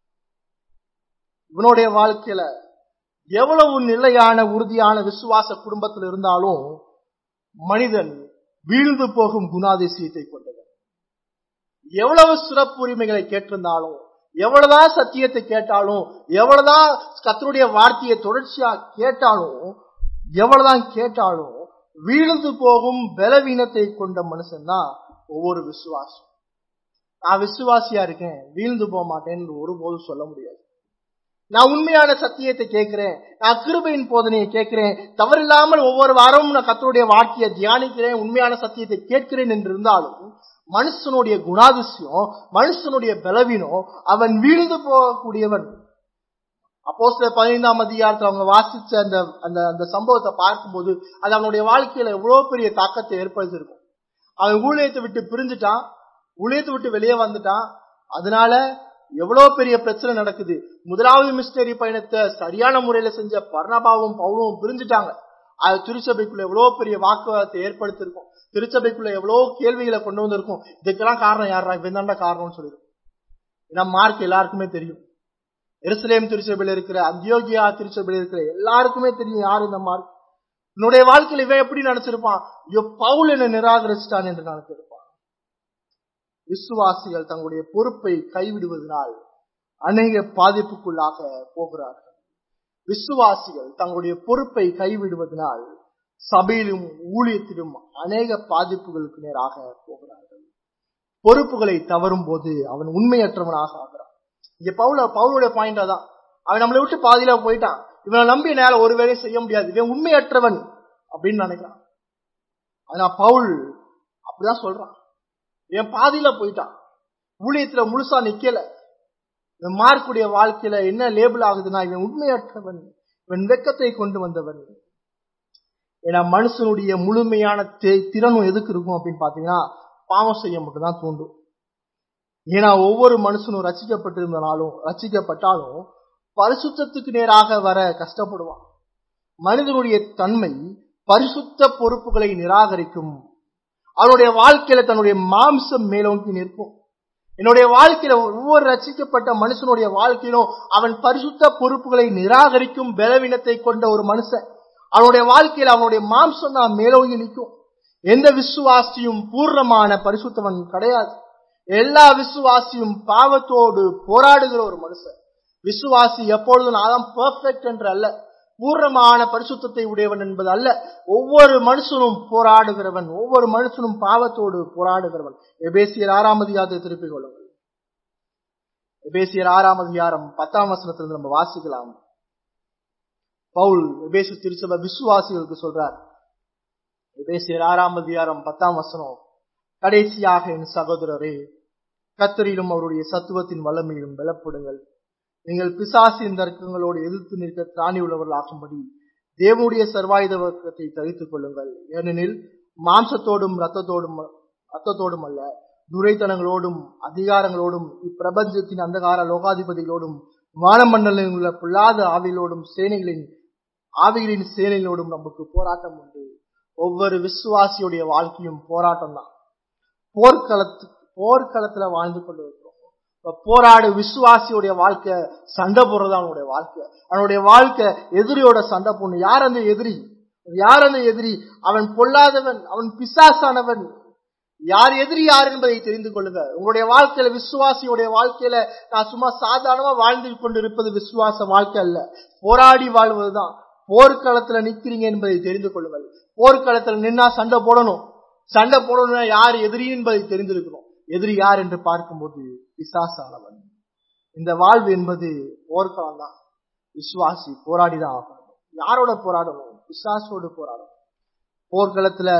இவனுடைய வாழ்க்கையில எவ்வளவு நிலையான உறுதியான விசுவாச குடும்பத்தில் இருந்தாலும் மனிதன் வீழ்ந்து போகும் குணாதிசயத்தை கொண்டவன் எவ்வளவு சிறப்பு உரிமைகளை கேட்டிருந்தாலும் எவ்வளவுதான் சத்தியத்தை கேட்டாலும் எவ்வளவுதான் கத்தருடைய வார்த்தையை தொடர்ச்சியா கேட்டாலும் எவ்வளவுதான் கேட்டாலும் வீழ்ந்து போகும் பலவீனத்தை கொண்ட மனுஷன் தான் ஒவ்வொரு விசுவாசம் நான் விசுவாசியா இருக்கேன் வீழ்ந்து போக மாட்டேன்னு ஒருபோதும் சொல்ல முடியாது நான் உண்மையான சத்தியத்தை கேட்கிறேன் நான் கிருபையின் போதனையை கேட்கிறேன் தவறில்லாமல் ஒவ்வொரு வாரமும் நான் கத்தருடைய வார்த்தையை தியானிக்கிறேன் உண்மையான சத்தியத்தை கேட்கிறேன் என்று இருந்தாலும் மனுஷனுடைய குணாதிசயம் மனுஷனுடைய பலவீனம் அவன் வீழ்ந்து போகக்கூடியவன் அப்போ சில பதினைந்தாம் அதிகாரத்தில் அவங்க வாசிச்ச அந்த அந்த அந்த சம்பவத்தை பார்க்கும்போது அது அவனுடைய வாழ்க்கையில எவ்வளவு பெரிய தாக்கத்தை ஏற்படுத்தியிருக்கும் அவன் ஊழியத்தை விட்டு பிரிஞ்சுட்டான் ஊழியத்தை விட்டு வெளியே வந்துட்டான் அதனால எவ்வளவு பெரிய பிரச்சனை நடக்குது முதலாவது மிஸ்டரி பயணத்தை சரியான முறையில செஞ்ச பர்ணபாவும் பவுலும் பிரிஞ்சுட்டாங்க அது திருச்சபைக்குள்ள எவ்வளவு பெரிய வாக்குவாதத்தை ஏற்படுத்திருக்கும் திருச்சபைக்குள்ள எவ்வளவு கேள்விகளை கொண்டு வந்திருக்கும் இதுக்கெல்லாம் காரணம் யாரா இவன் தாண்டா காரணம்னு சொல்லிருக்கும் ஏன்னா மார்க் எல்லாருக்குமே தெரியும் எருசலேம் திருச்சபையில இருக்கிற அந்தியோகியா திருச்சபையில இருக்கிற எல்லாருக்குமே தெரியும் யார் இந்த மார்க் என்னுடைய வாழ்க்கையில இவன் எப்படி நினைச்சிருப்பான் ஐயோ பவுல் என்ன நிராகரிச்சிட்டான் என்று நினைச்சிருப்பான் விசுவாசிகள் தங்களுடைய பொறுப்பை கைவிடுவதனால் அநேக பாதிப்புக்குள்ளாக போகிறார்கள் விசுவாசிகள் தங்களுடைய பொறுப்பை கைவிடுவதனால் சபையிலும் ஊழியத்திலும் அநேக பாதிப்புகளுக்கு நேராக போகிறார்கள் பொறுப்புகளை தவறும் போது அவன் உண்மையற்றவனாக ஆகிறான் இங்க பவுல பவுலுடைய பாயிண்டா தான் அவன் நம்மளை விட்டு பாதியில போயிட்டான் இவனை நம்பி நேர ஒரு வேலையும் செய்ய முடியாது இவன் உண்மையற்றவன் அப்படின்னு நினைக்கிறான் ஆனா பவுல் அப்படிதான் சொல்றான் இவன் பாதியில போயிட்டான் ஊழியத்துல முழுசா நிக்கல இவன் மார்க்குடைய வாழ்க்கையில என்ன லேபிள் ஆகுதுன்னா இவன் உண்மையற்றவன் இவன் வெக்கத்தை கொண்டு வந்தவன் ஏன்னா மனுஷனுடைய முழுமையான திறனும் எதுக்கு இருக்கும் அப்படின்னு பாத்தீங்கன்னா பாவம் செய்ய மட்டும்தான் தூண்டும் ஏன்னா ஒவ்வொரு மனுஷனும் ரசிக்கப்பட்டிருந்தனாலும் ரசிக்கப்பட்டாலும் பரிசுத்தத்துக்கு நேராக வர கஷ்டப்படுவான் மனிதனுடைய தன்மை பரிசுத்த பொறுப்புகளை நிராகரிக்கும் அவனுடைய வாழ்க்கையில தன்னுடைய மாம்சம் மேலோங்கி நிற்கும் என்னுடைய வாழ்க்கையில ஒவ்வொரு ரசிக்கப்பட்ட மனுஷனுடைய வாழ்க்கையிலும் அவன் பரிசுத்த பொறுப்புகளை நிராகரிக்கும் பலவீனத்தை கொண்ட ஒரு மனுஷன் அவனுடைய வாழ்க்கையில அவனுடைய மாம்சம் தான் மேலோங்கி நிற்கும் எந்த விசுவாசியும் பூர்ணமான பரிசுத்தவன் கிடையாது எல்லா விசுவாசியும் பாவத்தோடு போராடுகிற ஒரு மனுஷன் விசுவாசி எப்பொழுதும் நான் தான் பெர்ஃபெக்ட் என்று அல்ல பூர்ணமான பரிசுத்தத்தை உடையவன் என்பது அல்ல ஒவ்வொரு மனுஷனும் போராடுகிறவன் ஒவ்வொரு மனுஷனும் பாவத்தோடு போராடுகிறவன் எபேசியர் ஆறாம் அதிகாரத்தை திருப்பிக் கொள்ளுங்கள் எபேசியர் ஆறாம் அதிகாரம் பத்தாம் வசனத்திலிருந்து நம்ம வாசிக்கலாம் பவுல் எபேசு திருச்சபை விசுவாசிகளுக்கு சொல்றார் எபேசியர் ஆறாம் அதிகாரம் பத்தாம் வசனம் கடைசியாக என் சகோதரரே கத்தரிலும் அவருடைய சத்துவத்தின் வல்லமையிலும் பலப்படுங்கள் நீங்கள் பிசாசின் தர்க்கங்களோடு எதிர்த்து நிற்க திராணி உள்ளவர்களாகும்படி தேவனுடைய சர்வாயுத வர்க்கத்தை தரித்துக் கொள்ளுங்கள் ஏனெனில் மாம்சத்தோடும் ரத்தத்தோடும் ரத்தத்தோடும் அல்ல துரைத்தனங்களோடும் அதிகாரங்களோடும் இப்பிரபஞ்சத்தின் அந்தகார லோகாதிபதிகளோடும் வானமண்டலில் உள்ள பொல்லாத ஆவிகளோடும் சேனைகளின் ஆவிகளின் சேனைகளோடும் நமக்கு போராட்டம் உண்டு ஒவ்வொரு விசுவாசியுடைய வாழ்க்கையும் போராட்டம் தான் போர்க்களத்து போர்க்களத்துல வாழ்ந்து கொண்டு இருக்கிறோம் போராடு விசுவாசியுடைய வாழ்க்கை சண்டை போடுறது அவனுடைய வாழ்க்கை அவனுடைய வாழ்க்கை எதிரியோட சண்டை போடணும் யார் அந்த எதிரி யார் அந்த எதிரி அவன் பொல்லாதவன் அவன் பிசாசானவன் யார் எதிரி யார் என்பதை தெரிந்து கொள்ளுங்க உங்களுடைய வாழ்க்கையில விசுவாசியுடைய வாழ்க்கையில நான் சும்மா சாதாரணமா வாழ்ந்து கொண்டிருப்பது விசுவாச வாழ்க்கை அல்ல போராடி வாழ்வதுதான் போர்க்களத்துல நிக்கிறீங்க என்பதை தெரிந்து கொள்ளுங்கள் போர்க்களத்துல நின்னா சண்டை போடணும் சண்டை போடணும்னா யார் எதிரி என்பதை தெரிந்திருக்கணும் எதிரி யார் என்று பார்க்கும்போது பிசாசானவன் இந்த வாழ்வு என்பது போர்க்களம் தான் விசுவாசி போராடிதான் ஆகணும் யாரோட போராடணும் பிசாசோடு போராடணும் போர்க்களத்துல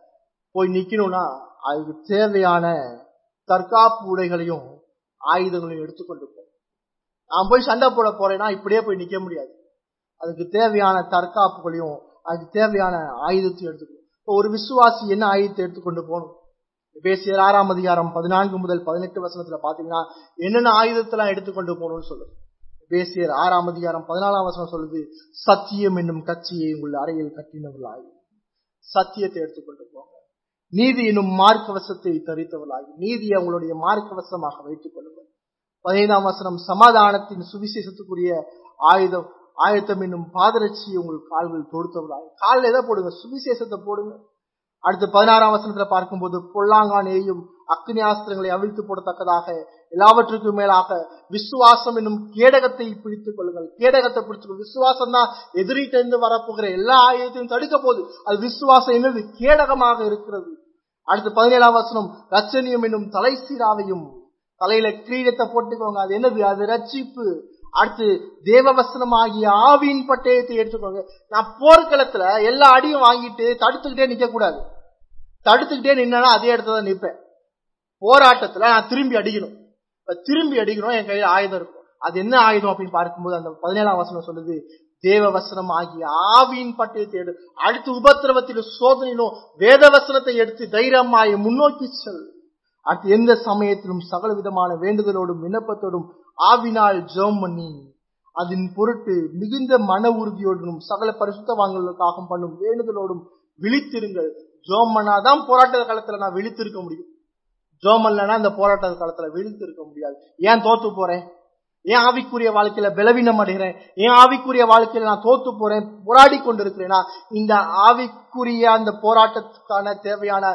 போய் நிக்கணும்னா அதுக்கு தேவையான தற்காப்பு உடைகளையும் ஆயுதங்களையும் எடுத்துக்கொண்டு போகணும் நான் போய் சண்டை போட போறேன்னா இப்படியே போய் நிக்க முடியாது அதுக்கு தேவையான தற்காப்புகளையும் அதுக்கு தேவையான ஆயுதத்தையும் எடுத்துக்கணும் இப்போ ஒரு விசுவாசி என்ன ஆயுதத்தை எடுத்துக்கொண்டு போகணும் பேசியர் ஆறாம் அதிகாரம் பதினான்கு முதல் பதினெட்டு வசனத்துல பாத்தீங்கன்னா என்னென்ன ஆயுதத்தெல்லாம் எடுத்துக்கொண்டு போகணும்னு சொல்லுது பேசியர் ஆறாம் அதிகாரம் பதினாலாம் வசனம் சொல்லுது சத்தியம் என்னும் கட்சியை உங்கள் அறையில் கட்டினவர்களாய் சத்தியத்தை எடுத்துக்கொண்டு போங்க நீதி என்னும் மார்க்கவசத்தை தரித்தவர்களாகி நீதியை உங்களுடைய மார்க்கவசமாக வைத்துக் கொள்ளுங்கள் பதினைந்தாம் வசனம் சமாதானத்தின் சுவிசேஷத்துக்குரிய ஆயுதம் ஆயத்தம் என்னும் பாதரட்சியை உங்கள் கால்கள் தொடுத்தவர்களாக காலில் எதை போடுங்க சுவிசேஷத்தை போடுங்க அடுத்து பதினாறாம் வசனத்துல பார்க்கும்போது பொல்லாங்கானேயும் அக்னி ஆஸ்திரங்களை அவிழ்த்து போடத்தக்கதாக எல்லாவற்றுக்கும் மேலாக விசுவாசம் என்னும் கேடகத்தை பிடித்துக் கொள்ளுங்கள் கேடகத்தை பிடித்துக் விசுவாசம் தான் எதிரிட்ட இருந்து வரப்போகிற எல்லா ஆயுதத்தையும் தடுக்க போகுது அது விசுவாசம் என்னது கேடகமாக இருக்கிறது அடுத்து பதினேழாம் வசனம் ரச்சனியம் என்னும் தலை சீராவையும் தலையில கிரீடத்தை போட்டுக்கோங்க அது என்னது அது ரட்சிப்பு அடுத்து தேவவசனம் ஆகிய ஆவியின் பட்டயத்தை எடுத்துக்கோங்க நான் போர்க்களத்துல எல்லா அடியும் வாங்கிட்டு தடுத்துக்கிட்டே நிக்க கூடாது தடுத்துக்கிட்டே நின்னா அதே இடத்துல தான் நிற்பேன் போராட்டத்துல நான் திரும்பி அடிக்கணும் இப்ப திரும்பி அடிக்கணும் என் கையில ஆயுதம் இருக்கும் அது என்ன ஆயுதம் அப்படின்னு பார்க்கும்போது அந்த பதினேழாம் வசனம் சொல்லுது தேவ வசனம் ஆகிய ஆவியின் பட்டயத்தை எடு அடுத்து உபத்திரவத்திலும் சோதனையிலும் வேத வசனத்தை எடுத்து தைரியமாய் முன்னோக்கி செல் அடுத்து எந்த சமயத்திலும் சகல விதமான வேண்டுதலோடும் விண்ணப்பத்தோடும் ஆவினால் ஜெபம் பண்ணி அதன் பொருட்டு மிகுந்த மன உறுதியோடும் சகல பரிசுத்தவான்களுக்காக பண்ணும் வேண்டுதலோடும் விழித்திருங்கள் ஜோம் பண்ணாதான் போராட்ட காலத்துல நான் விழித்திருக்க முடியும் ஜோம் இல்லைன்னா இந்த போராட்ட காலத்துல விழித்திருக்க முடியாது ஏன் தோத்து போறேன் ஏன் ஆவிக்குரிய வாழ்க்கையில பலவீனம் அடைகிறேன் ஏன் ஆவிக்குரிய வாழ்க்கையில நான் தோத்து போறேன் போராடி கொண்டிருக்கிறேன்னா இந்த ஆவிக்குரிய அந்த போராட்டத்துக்கான தேவையான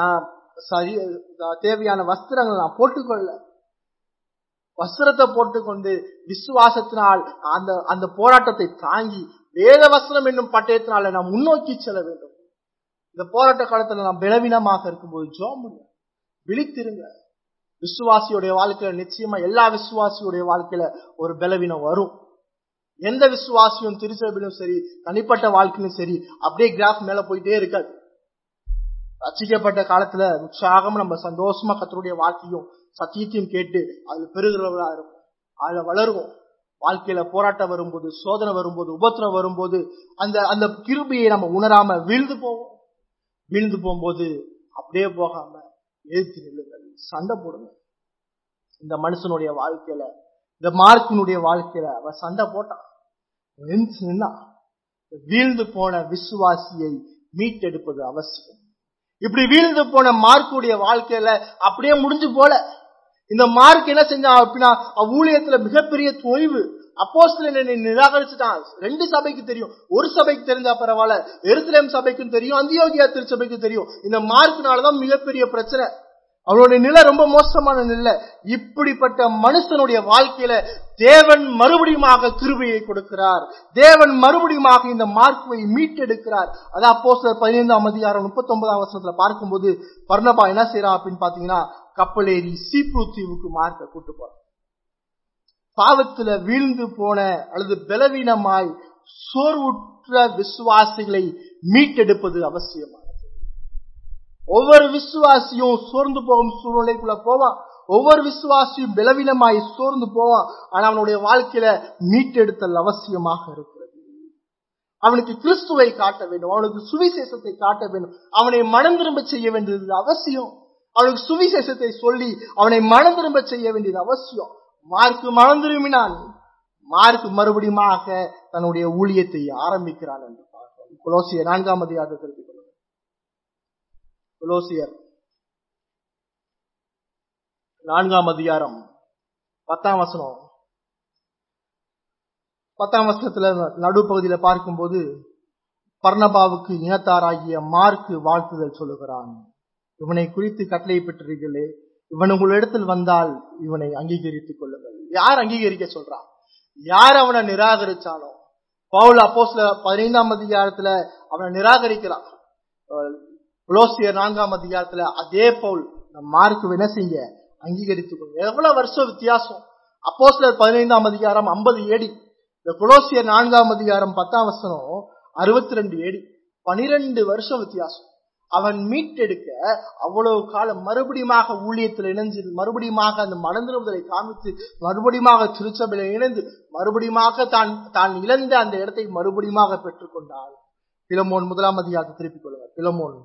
சரி தேவையான வஸ்திரங்கள் நான் போட்டுக்கொள்ள வஸ்திரத்தை போட்டுக்கொண்டு விசுவாசத்தினால் அந்த அந்த போராட்டத்தை தாங்கி வேத வஸ்திரம் என்னும் பட்டயத்தினால நாம் முன்னோக்கி செல்ல வேண்டும் இந்த போராட்ட காலத்துல நாம் பலவீனமாக இருக்கும்போது ஜோம் விழித்திருங்க விசுவாசியுடைய வாழ்க்கையில நிச்சயமா எல்லா விசுவாசியுடைய வாழ்க்கையில ஒரு பலவீனம் வரும் எந்த விசுவாசியும் திருச்சபிலும் சரி தனிப்பட்ட வாழ்க்கையிலும் சரி அப்படியே கிராஃப் மேல போயிட்டே இருக்காது ரச்சிக்கப்பட்ட காலத்துல உற்சாகம் நம்ம சந்தோஷமா கத்தருடைய வாழ்க்கையும் சத்தியத்தையும் கேட்டு அதுல பெருகிறவர்களா இருக்கும் அதுல வளருவோம் வாழ்க்கையில போராட்டம் வரும்போது சோதனை வரும்போது உபத்திரம் வரும்போது அந்த அந்த கிருபியை நம்ம உணராம வீழ்ந்து போவோம் வீழ்ந்து போகும்போது அப்படியே போகாம எழுத்து நில்லுங்கள் சண்டை போடுங்க இந்த மனுஷனுடைய வாழ்க்கையில இந்த மார்க்கினுடைய வாழ்க்கையில அவன் சண்டை போட்டான் நின்னா வீழ்ந்து போன விசுவாசியை மீட்டெடுப்பது அவசியம் இப்படி வீழ்ந்து போன மார்க்குடைய வாழ்க்கையில அப்படியே முடிஞ்சு போல இந்த மார்க் என்ன செஞ்சான் அப்படின்னா ஊழியத்துல மிகப்பெரிய தொய்வு அப்போஸ்தல என்னை நிராகரிச்சுட்டான் ரெண்டு சபைக்கு தெரியும் ஒரு சபைக்கு தெரிஞ்சா பரவாயில்ல எருசலேம் சபைக்கும் தெரியும் அந்தியோகியா திருச்சபைக்கும் தெரியும் இந்த மார்க்னாலதான் மிகப்பெரிய பிரச்சனை அவனுடைய நிலை ரொம்ப மோசமான நிலை இப்படிப்பட்ட மனுஷனுடைய வாழ்க்கையில தேவன் மறுபடியுமாக கிருபையை கொடுக்கிறார் தேவன் மறுபடியுமாக இந்த மார்க்குவை மீட்டெடுக்கிறார் அது அப்போ சில பதினைந்தாம் அதிகாரம் முப்பத்தி ஒன்பதாம் வருஷத்துல பார்க்கும்போது பர்ணபா என்ன செய்யறான் அப்படின்னு பாத்தீங்கன்னா கப்பலேறி சீப்ரு தீவுக்கு மார்க்க கூட்டு போறான் பாவத்துல வீழ்ந்து போன அல்லது பலவீனமாய் சோர்வுற்ற விசுவாசிகளை மீட்டெடுப்பது அவசியமானது ஒவ்வொரு விசுவாசியும் சோர்ந்து போகும் சூழ்நிலைக்குள்ள போவான் ஒவ்வொரு விசுவாசியும் பலவீனமாய் சோர்ந்து போவான் ஆனா அவனுடைய வாழ்க்கையில மீட்டெடுத்தல் அவசியமாக இருக்கிறது அவனுக்கு கிறிஸ்துவை காட்ட வேண்டும் அவனுக்கு சுவிசேஷத்தை காட்ட வேண்டும் அவனை மனம் திரும்ப செய்ய வேண்டியது அவசியம் அவனுக்கு சுவிசேஷத்தை சொல்லி அவனை மனம் திரும்ப செய்ய வேண்டியது அவசியம் மார்க்கு மனம் திரும்பினான் மார்க் மறுபடியுமாக தன்னுடைய ஊழியத்தை ஆரம்பிக்கிறான் என்று பார்க்கிறோம் குலோசியர் நான்காம் அதிகாரத்தை திருப்பிக் கொள்ளுங்கள் குலோசியர் நான்காம் அதிகாரம் பத்தாம் வசனம் பத்தாம் வசனத்துல நடுப்பகுதியில பார்க்கும்போது பர்ணபாவுக்கு இனத்தாராகிய மார்க்கு வாழ்த்துதல் சொல்லுகிறான் இவனை குறித்து கட்டளை பெற்றீர்களே இவன் உங்களிடத்தில் வந்தால் இவனை அங்கீகரித்துக் கொள்ளுங்கள் யார் அங்கீகரிக்க சொல்றான் யார் அவனை நிராகரிச்சானோ பவுல் அப்போஸ்ல பதினைந்தாம் அதிகாரத்துல அவனை நிராகரிக்கிறான் புலோசியர் நான்காம் அதிகாரத்துல அதே பவுல் மார்க்கு என்ன செய்ய அங்கீகரித்துக் கொள்ளுங்க எவ்வளவு வருஷம் வித்தியாசம் அப்போஸ்லர் பதினைந்தாம் அதிகாரம் ஐம்பது ஏடி இந்த குலோசியர் நான்காம் அதிகாரம் பத்தாம் வசனம் அறுபத்தி ரெண்டு ஏடி பனிரெண்டு வருஷம் வித்தியாசம் அவன் மீட்டெடுக்க அவ்வளவு காலம் மறுபடியுமாக ஊழியத்தில் இணைஞ்சு மறுபடியுமாக அந்த மனந்திருவதை காமித்து மறுபடியுமாக திருச்சபையில இணைந்து மறுபடியுமாக தான் தான் இழந்த அந்த இடத்தை மறுபடியுமாக பெற்றுக்கொண்டாள் பிலமோன் முதலாம் அதிகாரத்தை திருப்பிக் கொள்ளுங்க பிலமோன்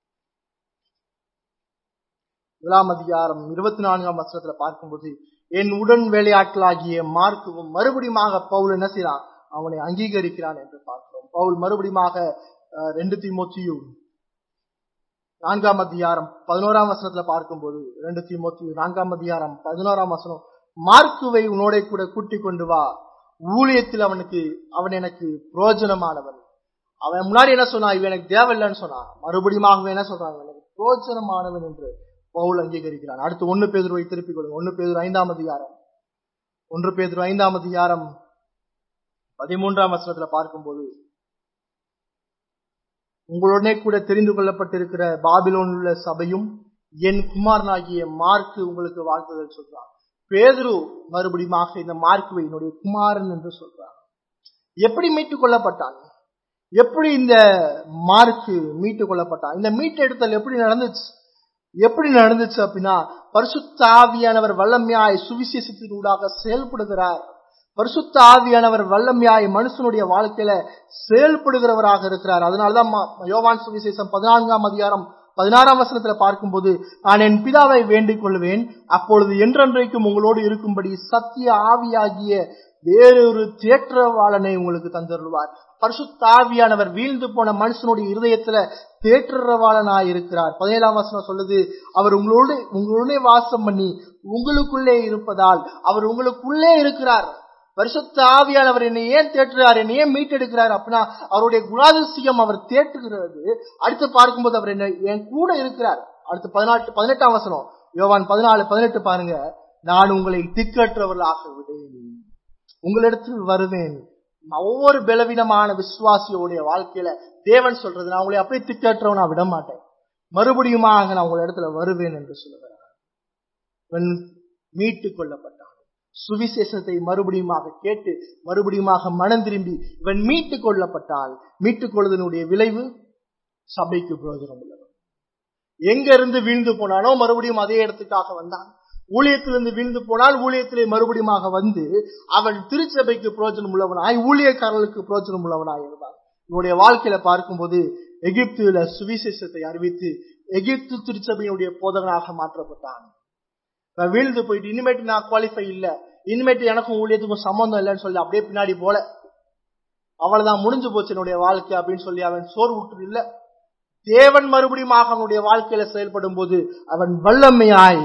முதலாம் அதிகாரம் இருபத்தி நான்காம் வருஷத்துல பார்க்கும்போது என் உடன் வேலையாட்களாகிய மார்க்கவும் மறுபடியுமாக பவுல் என்ன செய்யறான் அவனை அங்கீகரிக்கிறான் என்று பார்க்கிறோம் பவுல் மறுபடியுமாக ரெண்டு தீமோத்தியும் நான்காம் அதிகாரம் பதினோராம் வசனத்துல பார்க்கும்போது ரெண்டு தீமோத்தி நான்காம் அதிகாரம் பதினோராம் வசனம் மார்க்குவை உன்னோட கூட கூட்டிக் கொண்டு வா ஊழியத்தில் அவனுக்கு அவன் எனக்கு புரோஜனமானவன் அவன் முன்னாடி என்ன சொன்னான் இவன் எனக்கு தேவையில்லைன்னு சொன்னான் மறுபடியும் என்ன சொல்றாங்க எனக்கு புரோஜனமானவன் என்று பவுல் அங்கீகரிக்கிறான் அடுத்து ஒன்னு பேதுருவை திருப்பிக் கொள்ளுங்க ஒன்னு பேதுரு ஐந்தாம் அதிகாரம் ஒன்று பேதுரு ஐந்தாம் அதிகாரம் பதிமூன்றாம் வசனத்துல பார்க்கும்போது உங்களுடனே கூட தெரிந்து கொள்ளப்பட்டிருக்கிற பாபிலோன் உள்ள சபையும் என் குமாரனாகிய மார்க்கு உங்களுக்கு வாழ்த்துதல் சொல்றான் பேதுரு மறுபடியுமாக இந்த மார்க்குவை என்னுடைய குமாரன் என்று சொல்றான் எப்படி மீட்டுக் கொள்ளப்பட்டான் எப்படி இந்த மார்க்கு மீட்டுக் கொள்ளப்பட்டான் இந்த மீட்டெடுத்தல் எப்படி நடந்துச்சு எப்படி நடந்துச்சு அப்படின்னா பரிசுத்த ஆவியானவர் வல்லமையாய் சுவிசேஷத்தினூடாக செயல்படுகிறார் பரிசுத்த ஆவியானவர் வல்லமையாய் மனுஷனுடைய வாழ்க்கையில செயல்படுகிறவராக இருக்கிறார் அதனாலதான் யோவான் சுவிசேஷம் பதினான்காம் அதிகாரம் பதினாறாம் வசனத்துல பார்க்கும்போது நான் என் பிதாவை வேண்டிக் கொள்வேன் அப்பொழுது என்றென்றைக்கும் உங்களோடு இருக்கும்படி சத்திய ஆவியாகிய வேறொரு தேற்றவாளனை உங்களுக்கு தந்தருள்வார் பரிசுத்த ஆவியானவர் வீழ்ந்து போன மனுஷனுடைய இருதயத்துல தேற்றவாளனாய் இருக்கிறார் பதினேழாம் வசனம் சொல்லுது அவர் உங்களோடு உங்களுடைய வாசம் பண்ணி உங்களுக்குள்ளே இருப்பதால் அவர் உங்களுக்குள்ளே இருக்கிறார் பரிசுத்த ஆவியானவர் என்னை ஏன் தேற்றுறார் என்னை ஏன் மீட்டெடுக்கிறார் அப்படின்னா அவருடைய குணாதிசயம் அவர் தேற்றுகிறது அடுத்து பார்க்கும்போது அவர் என்ன என் கூட இருக்கிறார் அடுத்து பதினாட்டு பதினெட்டாம் வசனம் யோவான் பதினாலு பதினெட்டு பாருங்க நான் உங்களை திக்கற்றவர்களாக விடேன் உங்களிடத்தில் வருவேன் ஒவ்வொரு பலவீனமான விசுவாசியோடைய வாழ்க்கையில தேவன் சொல்றது நான் உங்களை அப்படியே திக்கற்றவனா விட மாட்டேன் மறுபடியுமாக நான் உங்கள் இடத்துல வருவேன் என்று சொல்லுகிறார் மீட்டுக் கொள்ளப்பட்டான் சுவிசேஷத்தை மறுபடியுமாக கேட்டு மறுபடியுமாக மனம் திரும்பி இவன் மீட்டுக் கொள்ளப்பட்டால் மீட்டுக் கொள்வதனுடைய விளைவு சபைக்கு பிரயோஜனம் உள்ளது எங்க இருந்து வீழ்ந்து போனானோ மறுபடியும் அதே இடத்துக்காக வந்தான் ஊழியத்திலிருந்து வீழ்ந்து போனால் ஊழியத்திலே மறுபடியுமாக வந்து அவன் திருச்சபைக்கு புரோஜனம் உள்ளவனாய் ஊழியக்காரர்களுக்கு புரோஜனம் உள்ளவனாய் இருந்தான் இவனுடைய வாழ்க்கையில பார்க்கும்போது எகிப்துல சுவிசேஷத்தை அறிவித்து எகிப்து திருச்சபையினுடைய போதகனாக மாற்றப்பட்டான் வீழ்ந்து போயிட்டு இனிமேட்டு நான் குவாலிஃபை இல்ல இனிமேட்டு எனக்கும் ஊழியத்துக்கும் சம்பந்தம் இல்லைன்னு சொல்லி அப்படியே பின்னாடி போல அவ்வளவுதான் முடிஞ்சு போச்சு என்னுடைய வாழ்க்கை அப்படின்னு சொல்லி அவன் சோர் விட்டு இல்ல தேவன் மறுபடியும் அவனுடைய வாழ்க்கையில செயல்படும் போது அவன் வல்லமையாய்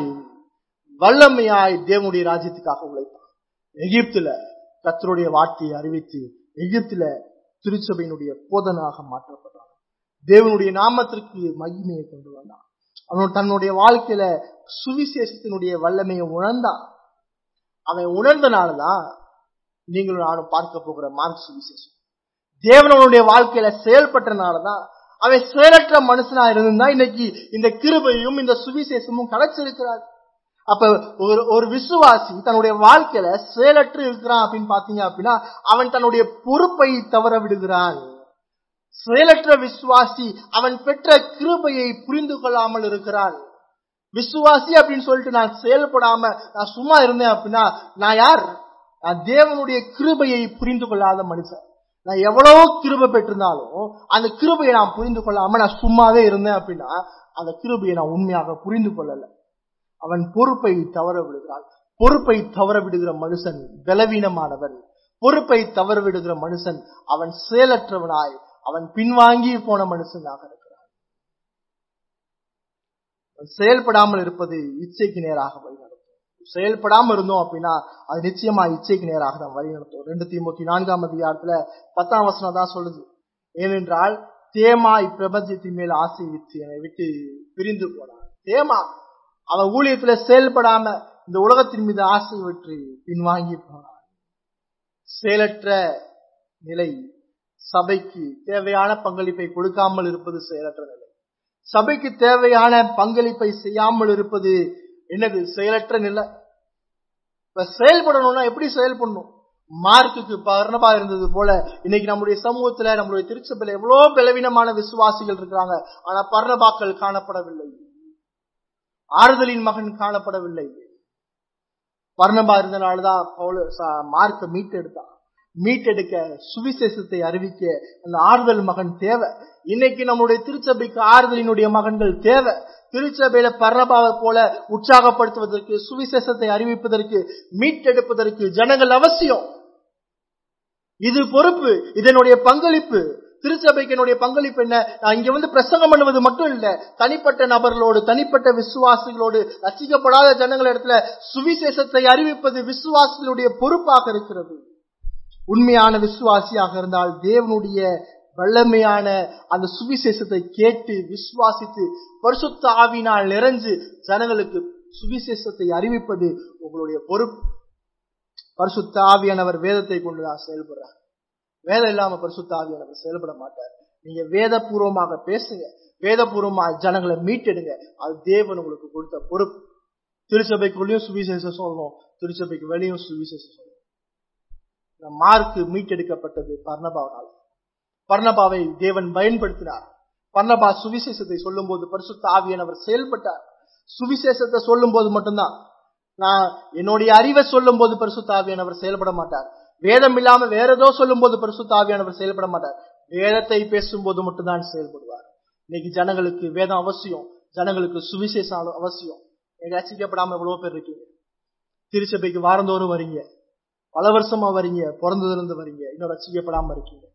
வல்லமையாய் தேவனுடைய ராஜ்யத்துக்காக உழைத்தான் எகிப்துல கத்தருடைய வார்த்தையை அறிவித்து எகிப்துல திருச்சபையினுடைய போதனாக மாற்றப்பட்டான் தேவனுடைய நாமத்திற்கு மகிமையை கொண்டு வந்தான் அவன் தன்னுடைய வாழ்க்கையில சுவிசேஷத்தினுடைய வல்லமையை உணர்ந்தான் அவன் உணர்ந்தனாலதான் நீங்களும் நானும் பார்க்க போகிற மார்க் சுவிசேஷம் தேவனுடைய வாழ்க்கையில செயல்பட்டனாலதான் அவன் செயலற்ற மனுஷனா இருந்தா இன்னைக்கு இந்த கிருபையும் இந்த சுவிசேஷமும் கிடைச்சிருக்கிறார் அப்ப ஒரு ஒரு விசுவாசி தன்னுடைய வாழ்க்கையில செயலற்று இருக்கிறான் அப்படின்னு பாத்தீங்க அப்படின்னா அவன் தன்னுடைய பொறுப்பை தவற விடுகிறான் செயலற்ற விசுவாசி அவன் பெற்ற கிருபையை புரிந்து கொள்ளாமல் இருக்கிறான் விசுவாசி அப்படின்னு சொல்லிட்டு நான் செயல்படாம நான் சும்மா இருந்தேன் அப்படின்னா நான் யார் நான் தேவனுடைய கிருபையை புரிந்து கொள்ளாத மனுஷன் நான் எவ்வளவு கிருபை பெற்றிருந்தாலும் அந்த கிருபையை நான் புரிந்து கொள்ளாம நான் சும்மாவே இருந்தேன் அப்படின்னா அந்த கிருபையை நான் உண்மையாக புரிந்து கொள்ளல அவன் பொறுப்பை தவற விடுகிறான் பொறுப்பை தவற விடுகிற மனுஷன் பலவீனமானவன் பொறுப்பை தவற விடுகிற மனுஷன் அவன் செயலற்றவனாய் அவன் பின்வாங்கி போன மனுஷனாக இருக்கிறான் செயல்படாமல் இருப்பது இச்சைக்கு நேராக வழிநடத்தும் செயல்படாம இருந்தோம் அப்படின்னா அது நிச்சயமா இச்சைக்கு நேராக தான் வழிநடத்தும் ரெண்டு தீமூத்தி நான்காம் அதிகாரத்துல பத்தாம் வசனம் தான் சொல்லுது ஏனென்றால் தேமா இப்பிரபஞ்சத்தின் மேல் ஆசை விட்டு என்னை விட்டு பிரிந்து போனான் தேமா அவன் ஊழியத்துல செயல்படாம இந்த உலகத்தின் மீது ஆசை விட்டு பின்வாங்கி போனான் செயலற்ற நிலை சபைக்கு தேவையான பங்களிப்பை கொடுக்காமல் இருப்பது செயலற்ற நிலை சபைக்கு தேவையான பங்களிப்பை செய்யாமல் இருப்பது என்னது செயலற்ற நிலை இப்ப செயல்படணும்னா எப்படி செயல்படணும் மார்க்குக்கு பர்ணபா இருந்தது போல இன்னைக்கு நம்முடைய சமூகத்துல நம்முடைய திருச்சபையில எவ்வளவு பலவீனமான விசுவாசிகள் இருக்கிறாங்க ஆனா பர்ணபாக்கள் காணப்படவில்லை ஆறுதலின் மகன் காணப்படவில்லை பர்ணபா இருந்தனாலதான் பவுல மார்க்க மீட்டெடுத்தான் மீட்டெடுக்க சுவிசேஷத்தை அறிவிக்க அந்த ஆறுதல் மகன் தேவை இன்னைக்கு நம்முடைய திருச்சபைக்கு ஆறுதலினுடைய மகன்கள் தேவை திருச்சபையில பர்ணபாவை போல உற்சாகப்படுத்துவதற்கு சுவிசேஷத்தை அறிவிப்பதற்கு மீட்டெடுப்பதற்கு ஜனங்கள் அவசியம் இது பொறுப்பு இதனுடைய பங்களிப்பு திருச்சபைக்கு என்னுடைய பங்களிப்பு என்ன நான் இங்க வந்து பிரசங்கம் பண்ணுவது மட்டும் இல்ல தனிப்பட்ட நபர்களோடு தனிப்பட்ட விசுவாசிகளோடு ரசிக்கப்படாத ஜனங்கள் இடத்துல சுவிசேஷத்தை அறிவிப்பது விசுவாசிகளுடைய பொறுப்பாக இருக்கிறது உண்மையான விசுவாசியாக இருந்தால் தேவனுடைய வல்லமையான அந்த சுவிசேஷத்தை கேட்டு விசுவாசித்து பரிசுத்த ஆவினால் நிறைஞ்சு ஜனங்களுக்கு சுவிசேஷத்தை அறிவிப்பது உங்களுடைய பொறுப்பு பரிசுத்த ஆவியானவர் வேதத்தை கொண்டுதான் செயல்படுறார் வேதம் இல்லாம பரிசுத்த ஆவியானவர் செயல்பட மாட்டார் நீங்க வேதபூர்வமாக பேசுங்க வேதபூர்வமாக ஜனங்களை மீட்டெடுங்க அது தேவன் உங்களுக்கு கொடுத்த பொறுப்பு திருச்சபைக்குள்ளேயும் சுவிசேஷம் சொல்லணும் திருச்சபைக்கு வெளியும் சுவிசேஷம் சொல்லணும் மார்க்கு மீட்டெடுக்கப்பட்டது பர்ணபாவால் பர்ணபாவை தேவன் பயன்படுத்தினார் பர்ணபா சுவிசேஷத்தை சொல்லும் போது பரிசுத்த ஆவியானவர் செயல்பட்டார் சுவிசேஷத்தை சொல்லும் போது மட்டும்தான் நான் என்னுடைய அறிவை சொல்லும் போது பரிசுத்த ஆவியானவர் செயல்பட மாட்டார் வேதம் இல்லாம வேற ஏதோ சொல்லும் போது பரிசுத்த ஆவியானவர் செயல்பட மாட்டார் வேதத்தை பேசும்போது மட்டும்தான் செயல்படுவார் இன்னைக்கு ஜனங்களுக்கு வேதம் அவசியம் ஜனங்களுக்கு சுவிசேஷம் அவசியம் ரசிக்கப்படாம எவ்வளவு பேர் இருக்கீங்க திருச்சபைக்கு வாரந்தோறும் வரீங்க பல வருஷமா வரீங்க பிறந்ததுல இருந்து வரீங்க இன்னும் ரசிக்கப்படாம இருக்கீங்க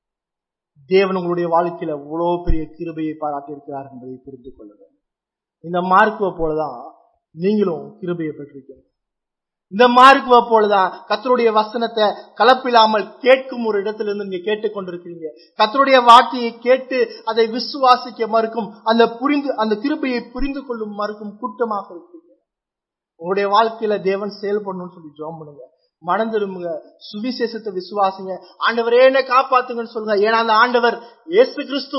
தேவன் உங்களுடைய வாழ்க்கையில இவ்வளவு பெரிய கிருபையை பாராட்டி இருக்கிறார் என்பதை புரிந்து கொள்ளுங்க இந்த மார்க்குவை போலதான் நீங்களும் கிருபையை பெற்றிருக்கீங்க இந்த மார்க்குவை போலதான் கத்தருடைய வசனத்தை கலப்பில்லாமல் கேட்கும் ஒரு இடத்திலிருந்து நீங்க கேட்டுக்கொண்டிருக்கிறீங்க கத்தருடைய வார்த்தையை கேட்டு அதை விசுவாசிக்க மறுக்கும் அந்த புரிந்து அந்த கிருபையை புரிந்து கொள்ளும் மறுக்கும் கூட்டமாக இருக்கிறீங்க உங்களுடைய வாழ்க்கையில தேவன் செயல்படணும்னு சொல்லி ஜோம் பண்ணுங்க மனம் திரும்புங்க சுவிசேஷத்தை விசுவாசிங்க ஆண்டவரே என்ன காப்பாத்துங்கன்னு சொல்லுங்க ஏன்னா அந்த ஆண்டவர் ஏசு கிறிஸ்து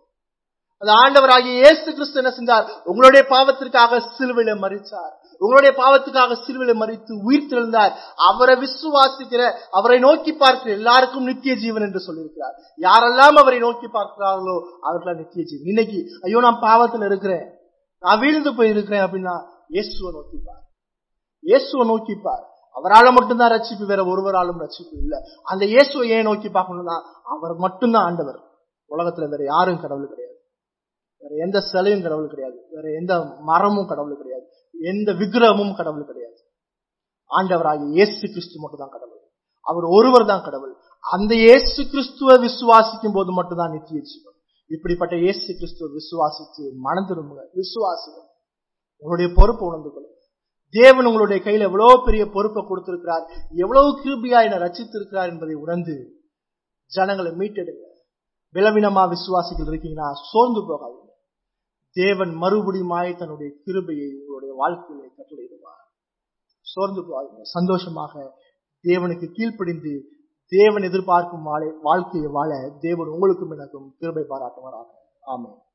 அந்த ஆண்டவராகிய இயேசு கிறிஸ்து என்ன செஞ்சார் உங்களுடைய பாவத்திற்காக சிலுவையில மறிச்சார் உங்களுடைய பாவத்துக்காக சிலுவையில மறித்து உயிர் திறந்தார் அவரை விசுவாசிக்கிற அவரை நோக்கி பார்க்கிற எல்லாருக்கும் நித்திய ஜீவன் என்று சொல்லியிருக்கிறார் யாரெல்லாம் அவரை நோக்கி பார்க்கிறார்களோ அவர்களால் நித்திய ஜீவன் இன்னைக்கு ஐயோ நான் பாவத்துல இருக்கிறேன் நான் வீழ்ந்து போய் இருக்கிறேன் அப்படின்னா இயேசுவை நோக்கிப்பார் இயேசுவை நோக்கிப்பார் அவரால் மட்டும்தான் ரட்சிப்பு வேற ஒருவராலும் ரட்சிப்பு இல்ல அந்த இயேசுவை ஏன் நோக்கி பார்க்கணும்னா அவர் மட்டும்தான் ஆண்டவர் உலகத்துல வேற யாரும் கடவுள் கிடையாது வேற எந்த சிலையும் கடவுள் கிடையாது வேற எந்த மரமும் கடவுள் கிடையாது எந்த விக்கிரகமும் கடவுள் கிடையாது ஆண்டவராகிய இயேசு கிறிஸ்து மட்டும் தான் கடவுள் அவர் ஒருவர் தான் கடவுள் அந்த இயேசு கிறிஸ்துவ விசுவாசிக்கும் போது மட்டும்தான் நித்திய ஜீவன் இப்படிப்பட்ட இயேசு கிறிஸ்துவ விசுவாசித்து மனம் திரும்புங்க விசுவாசிகள் உங்களுடைய பொறுப்பு உணர்ந்து கொள்ளுங்க தேவன் உங்களுடைய கையில எவ்வளவு பெரிய பொறுப்பை கொடுத்திருக்கிறார் எவ்வளவு கிருபியா என ரச்சித்திருக்கிறார் என்பதை உணர்ந்து ஜனங்களை மீட்டெடுங்க பலவீனமா விசுவாசிகள் இருக்கீங்கன்னா சோர்ந்து போகாதீங்க தேவன் மறுபடியுமாய் தன்னுடைய கிருபையை உங்களுடைய வாழ்க்கையிலே கட்டளையிடுவார் சோர்ந்து போகாதீங்க சந்தோஷமாக தேவனுக்கு கீழ்ப்படிந்து தேவன் எதிர்பார்க்கும் வாழை- வாழ்க்கையை வாழ தேவன் உங்களுக்கும் எனக்கும் கிருபை பாராட்டுவாராக ஆமென்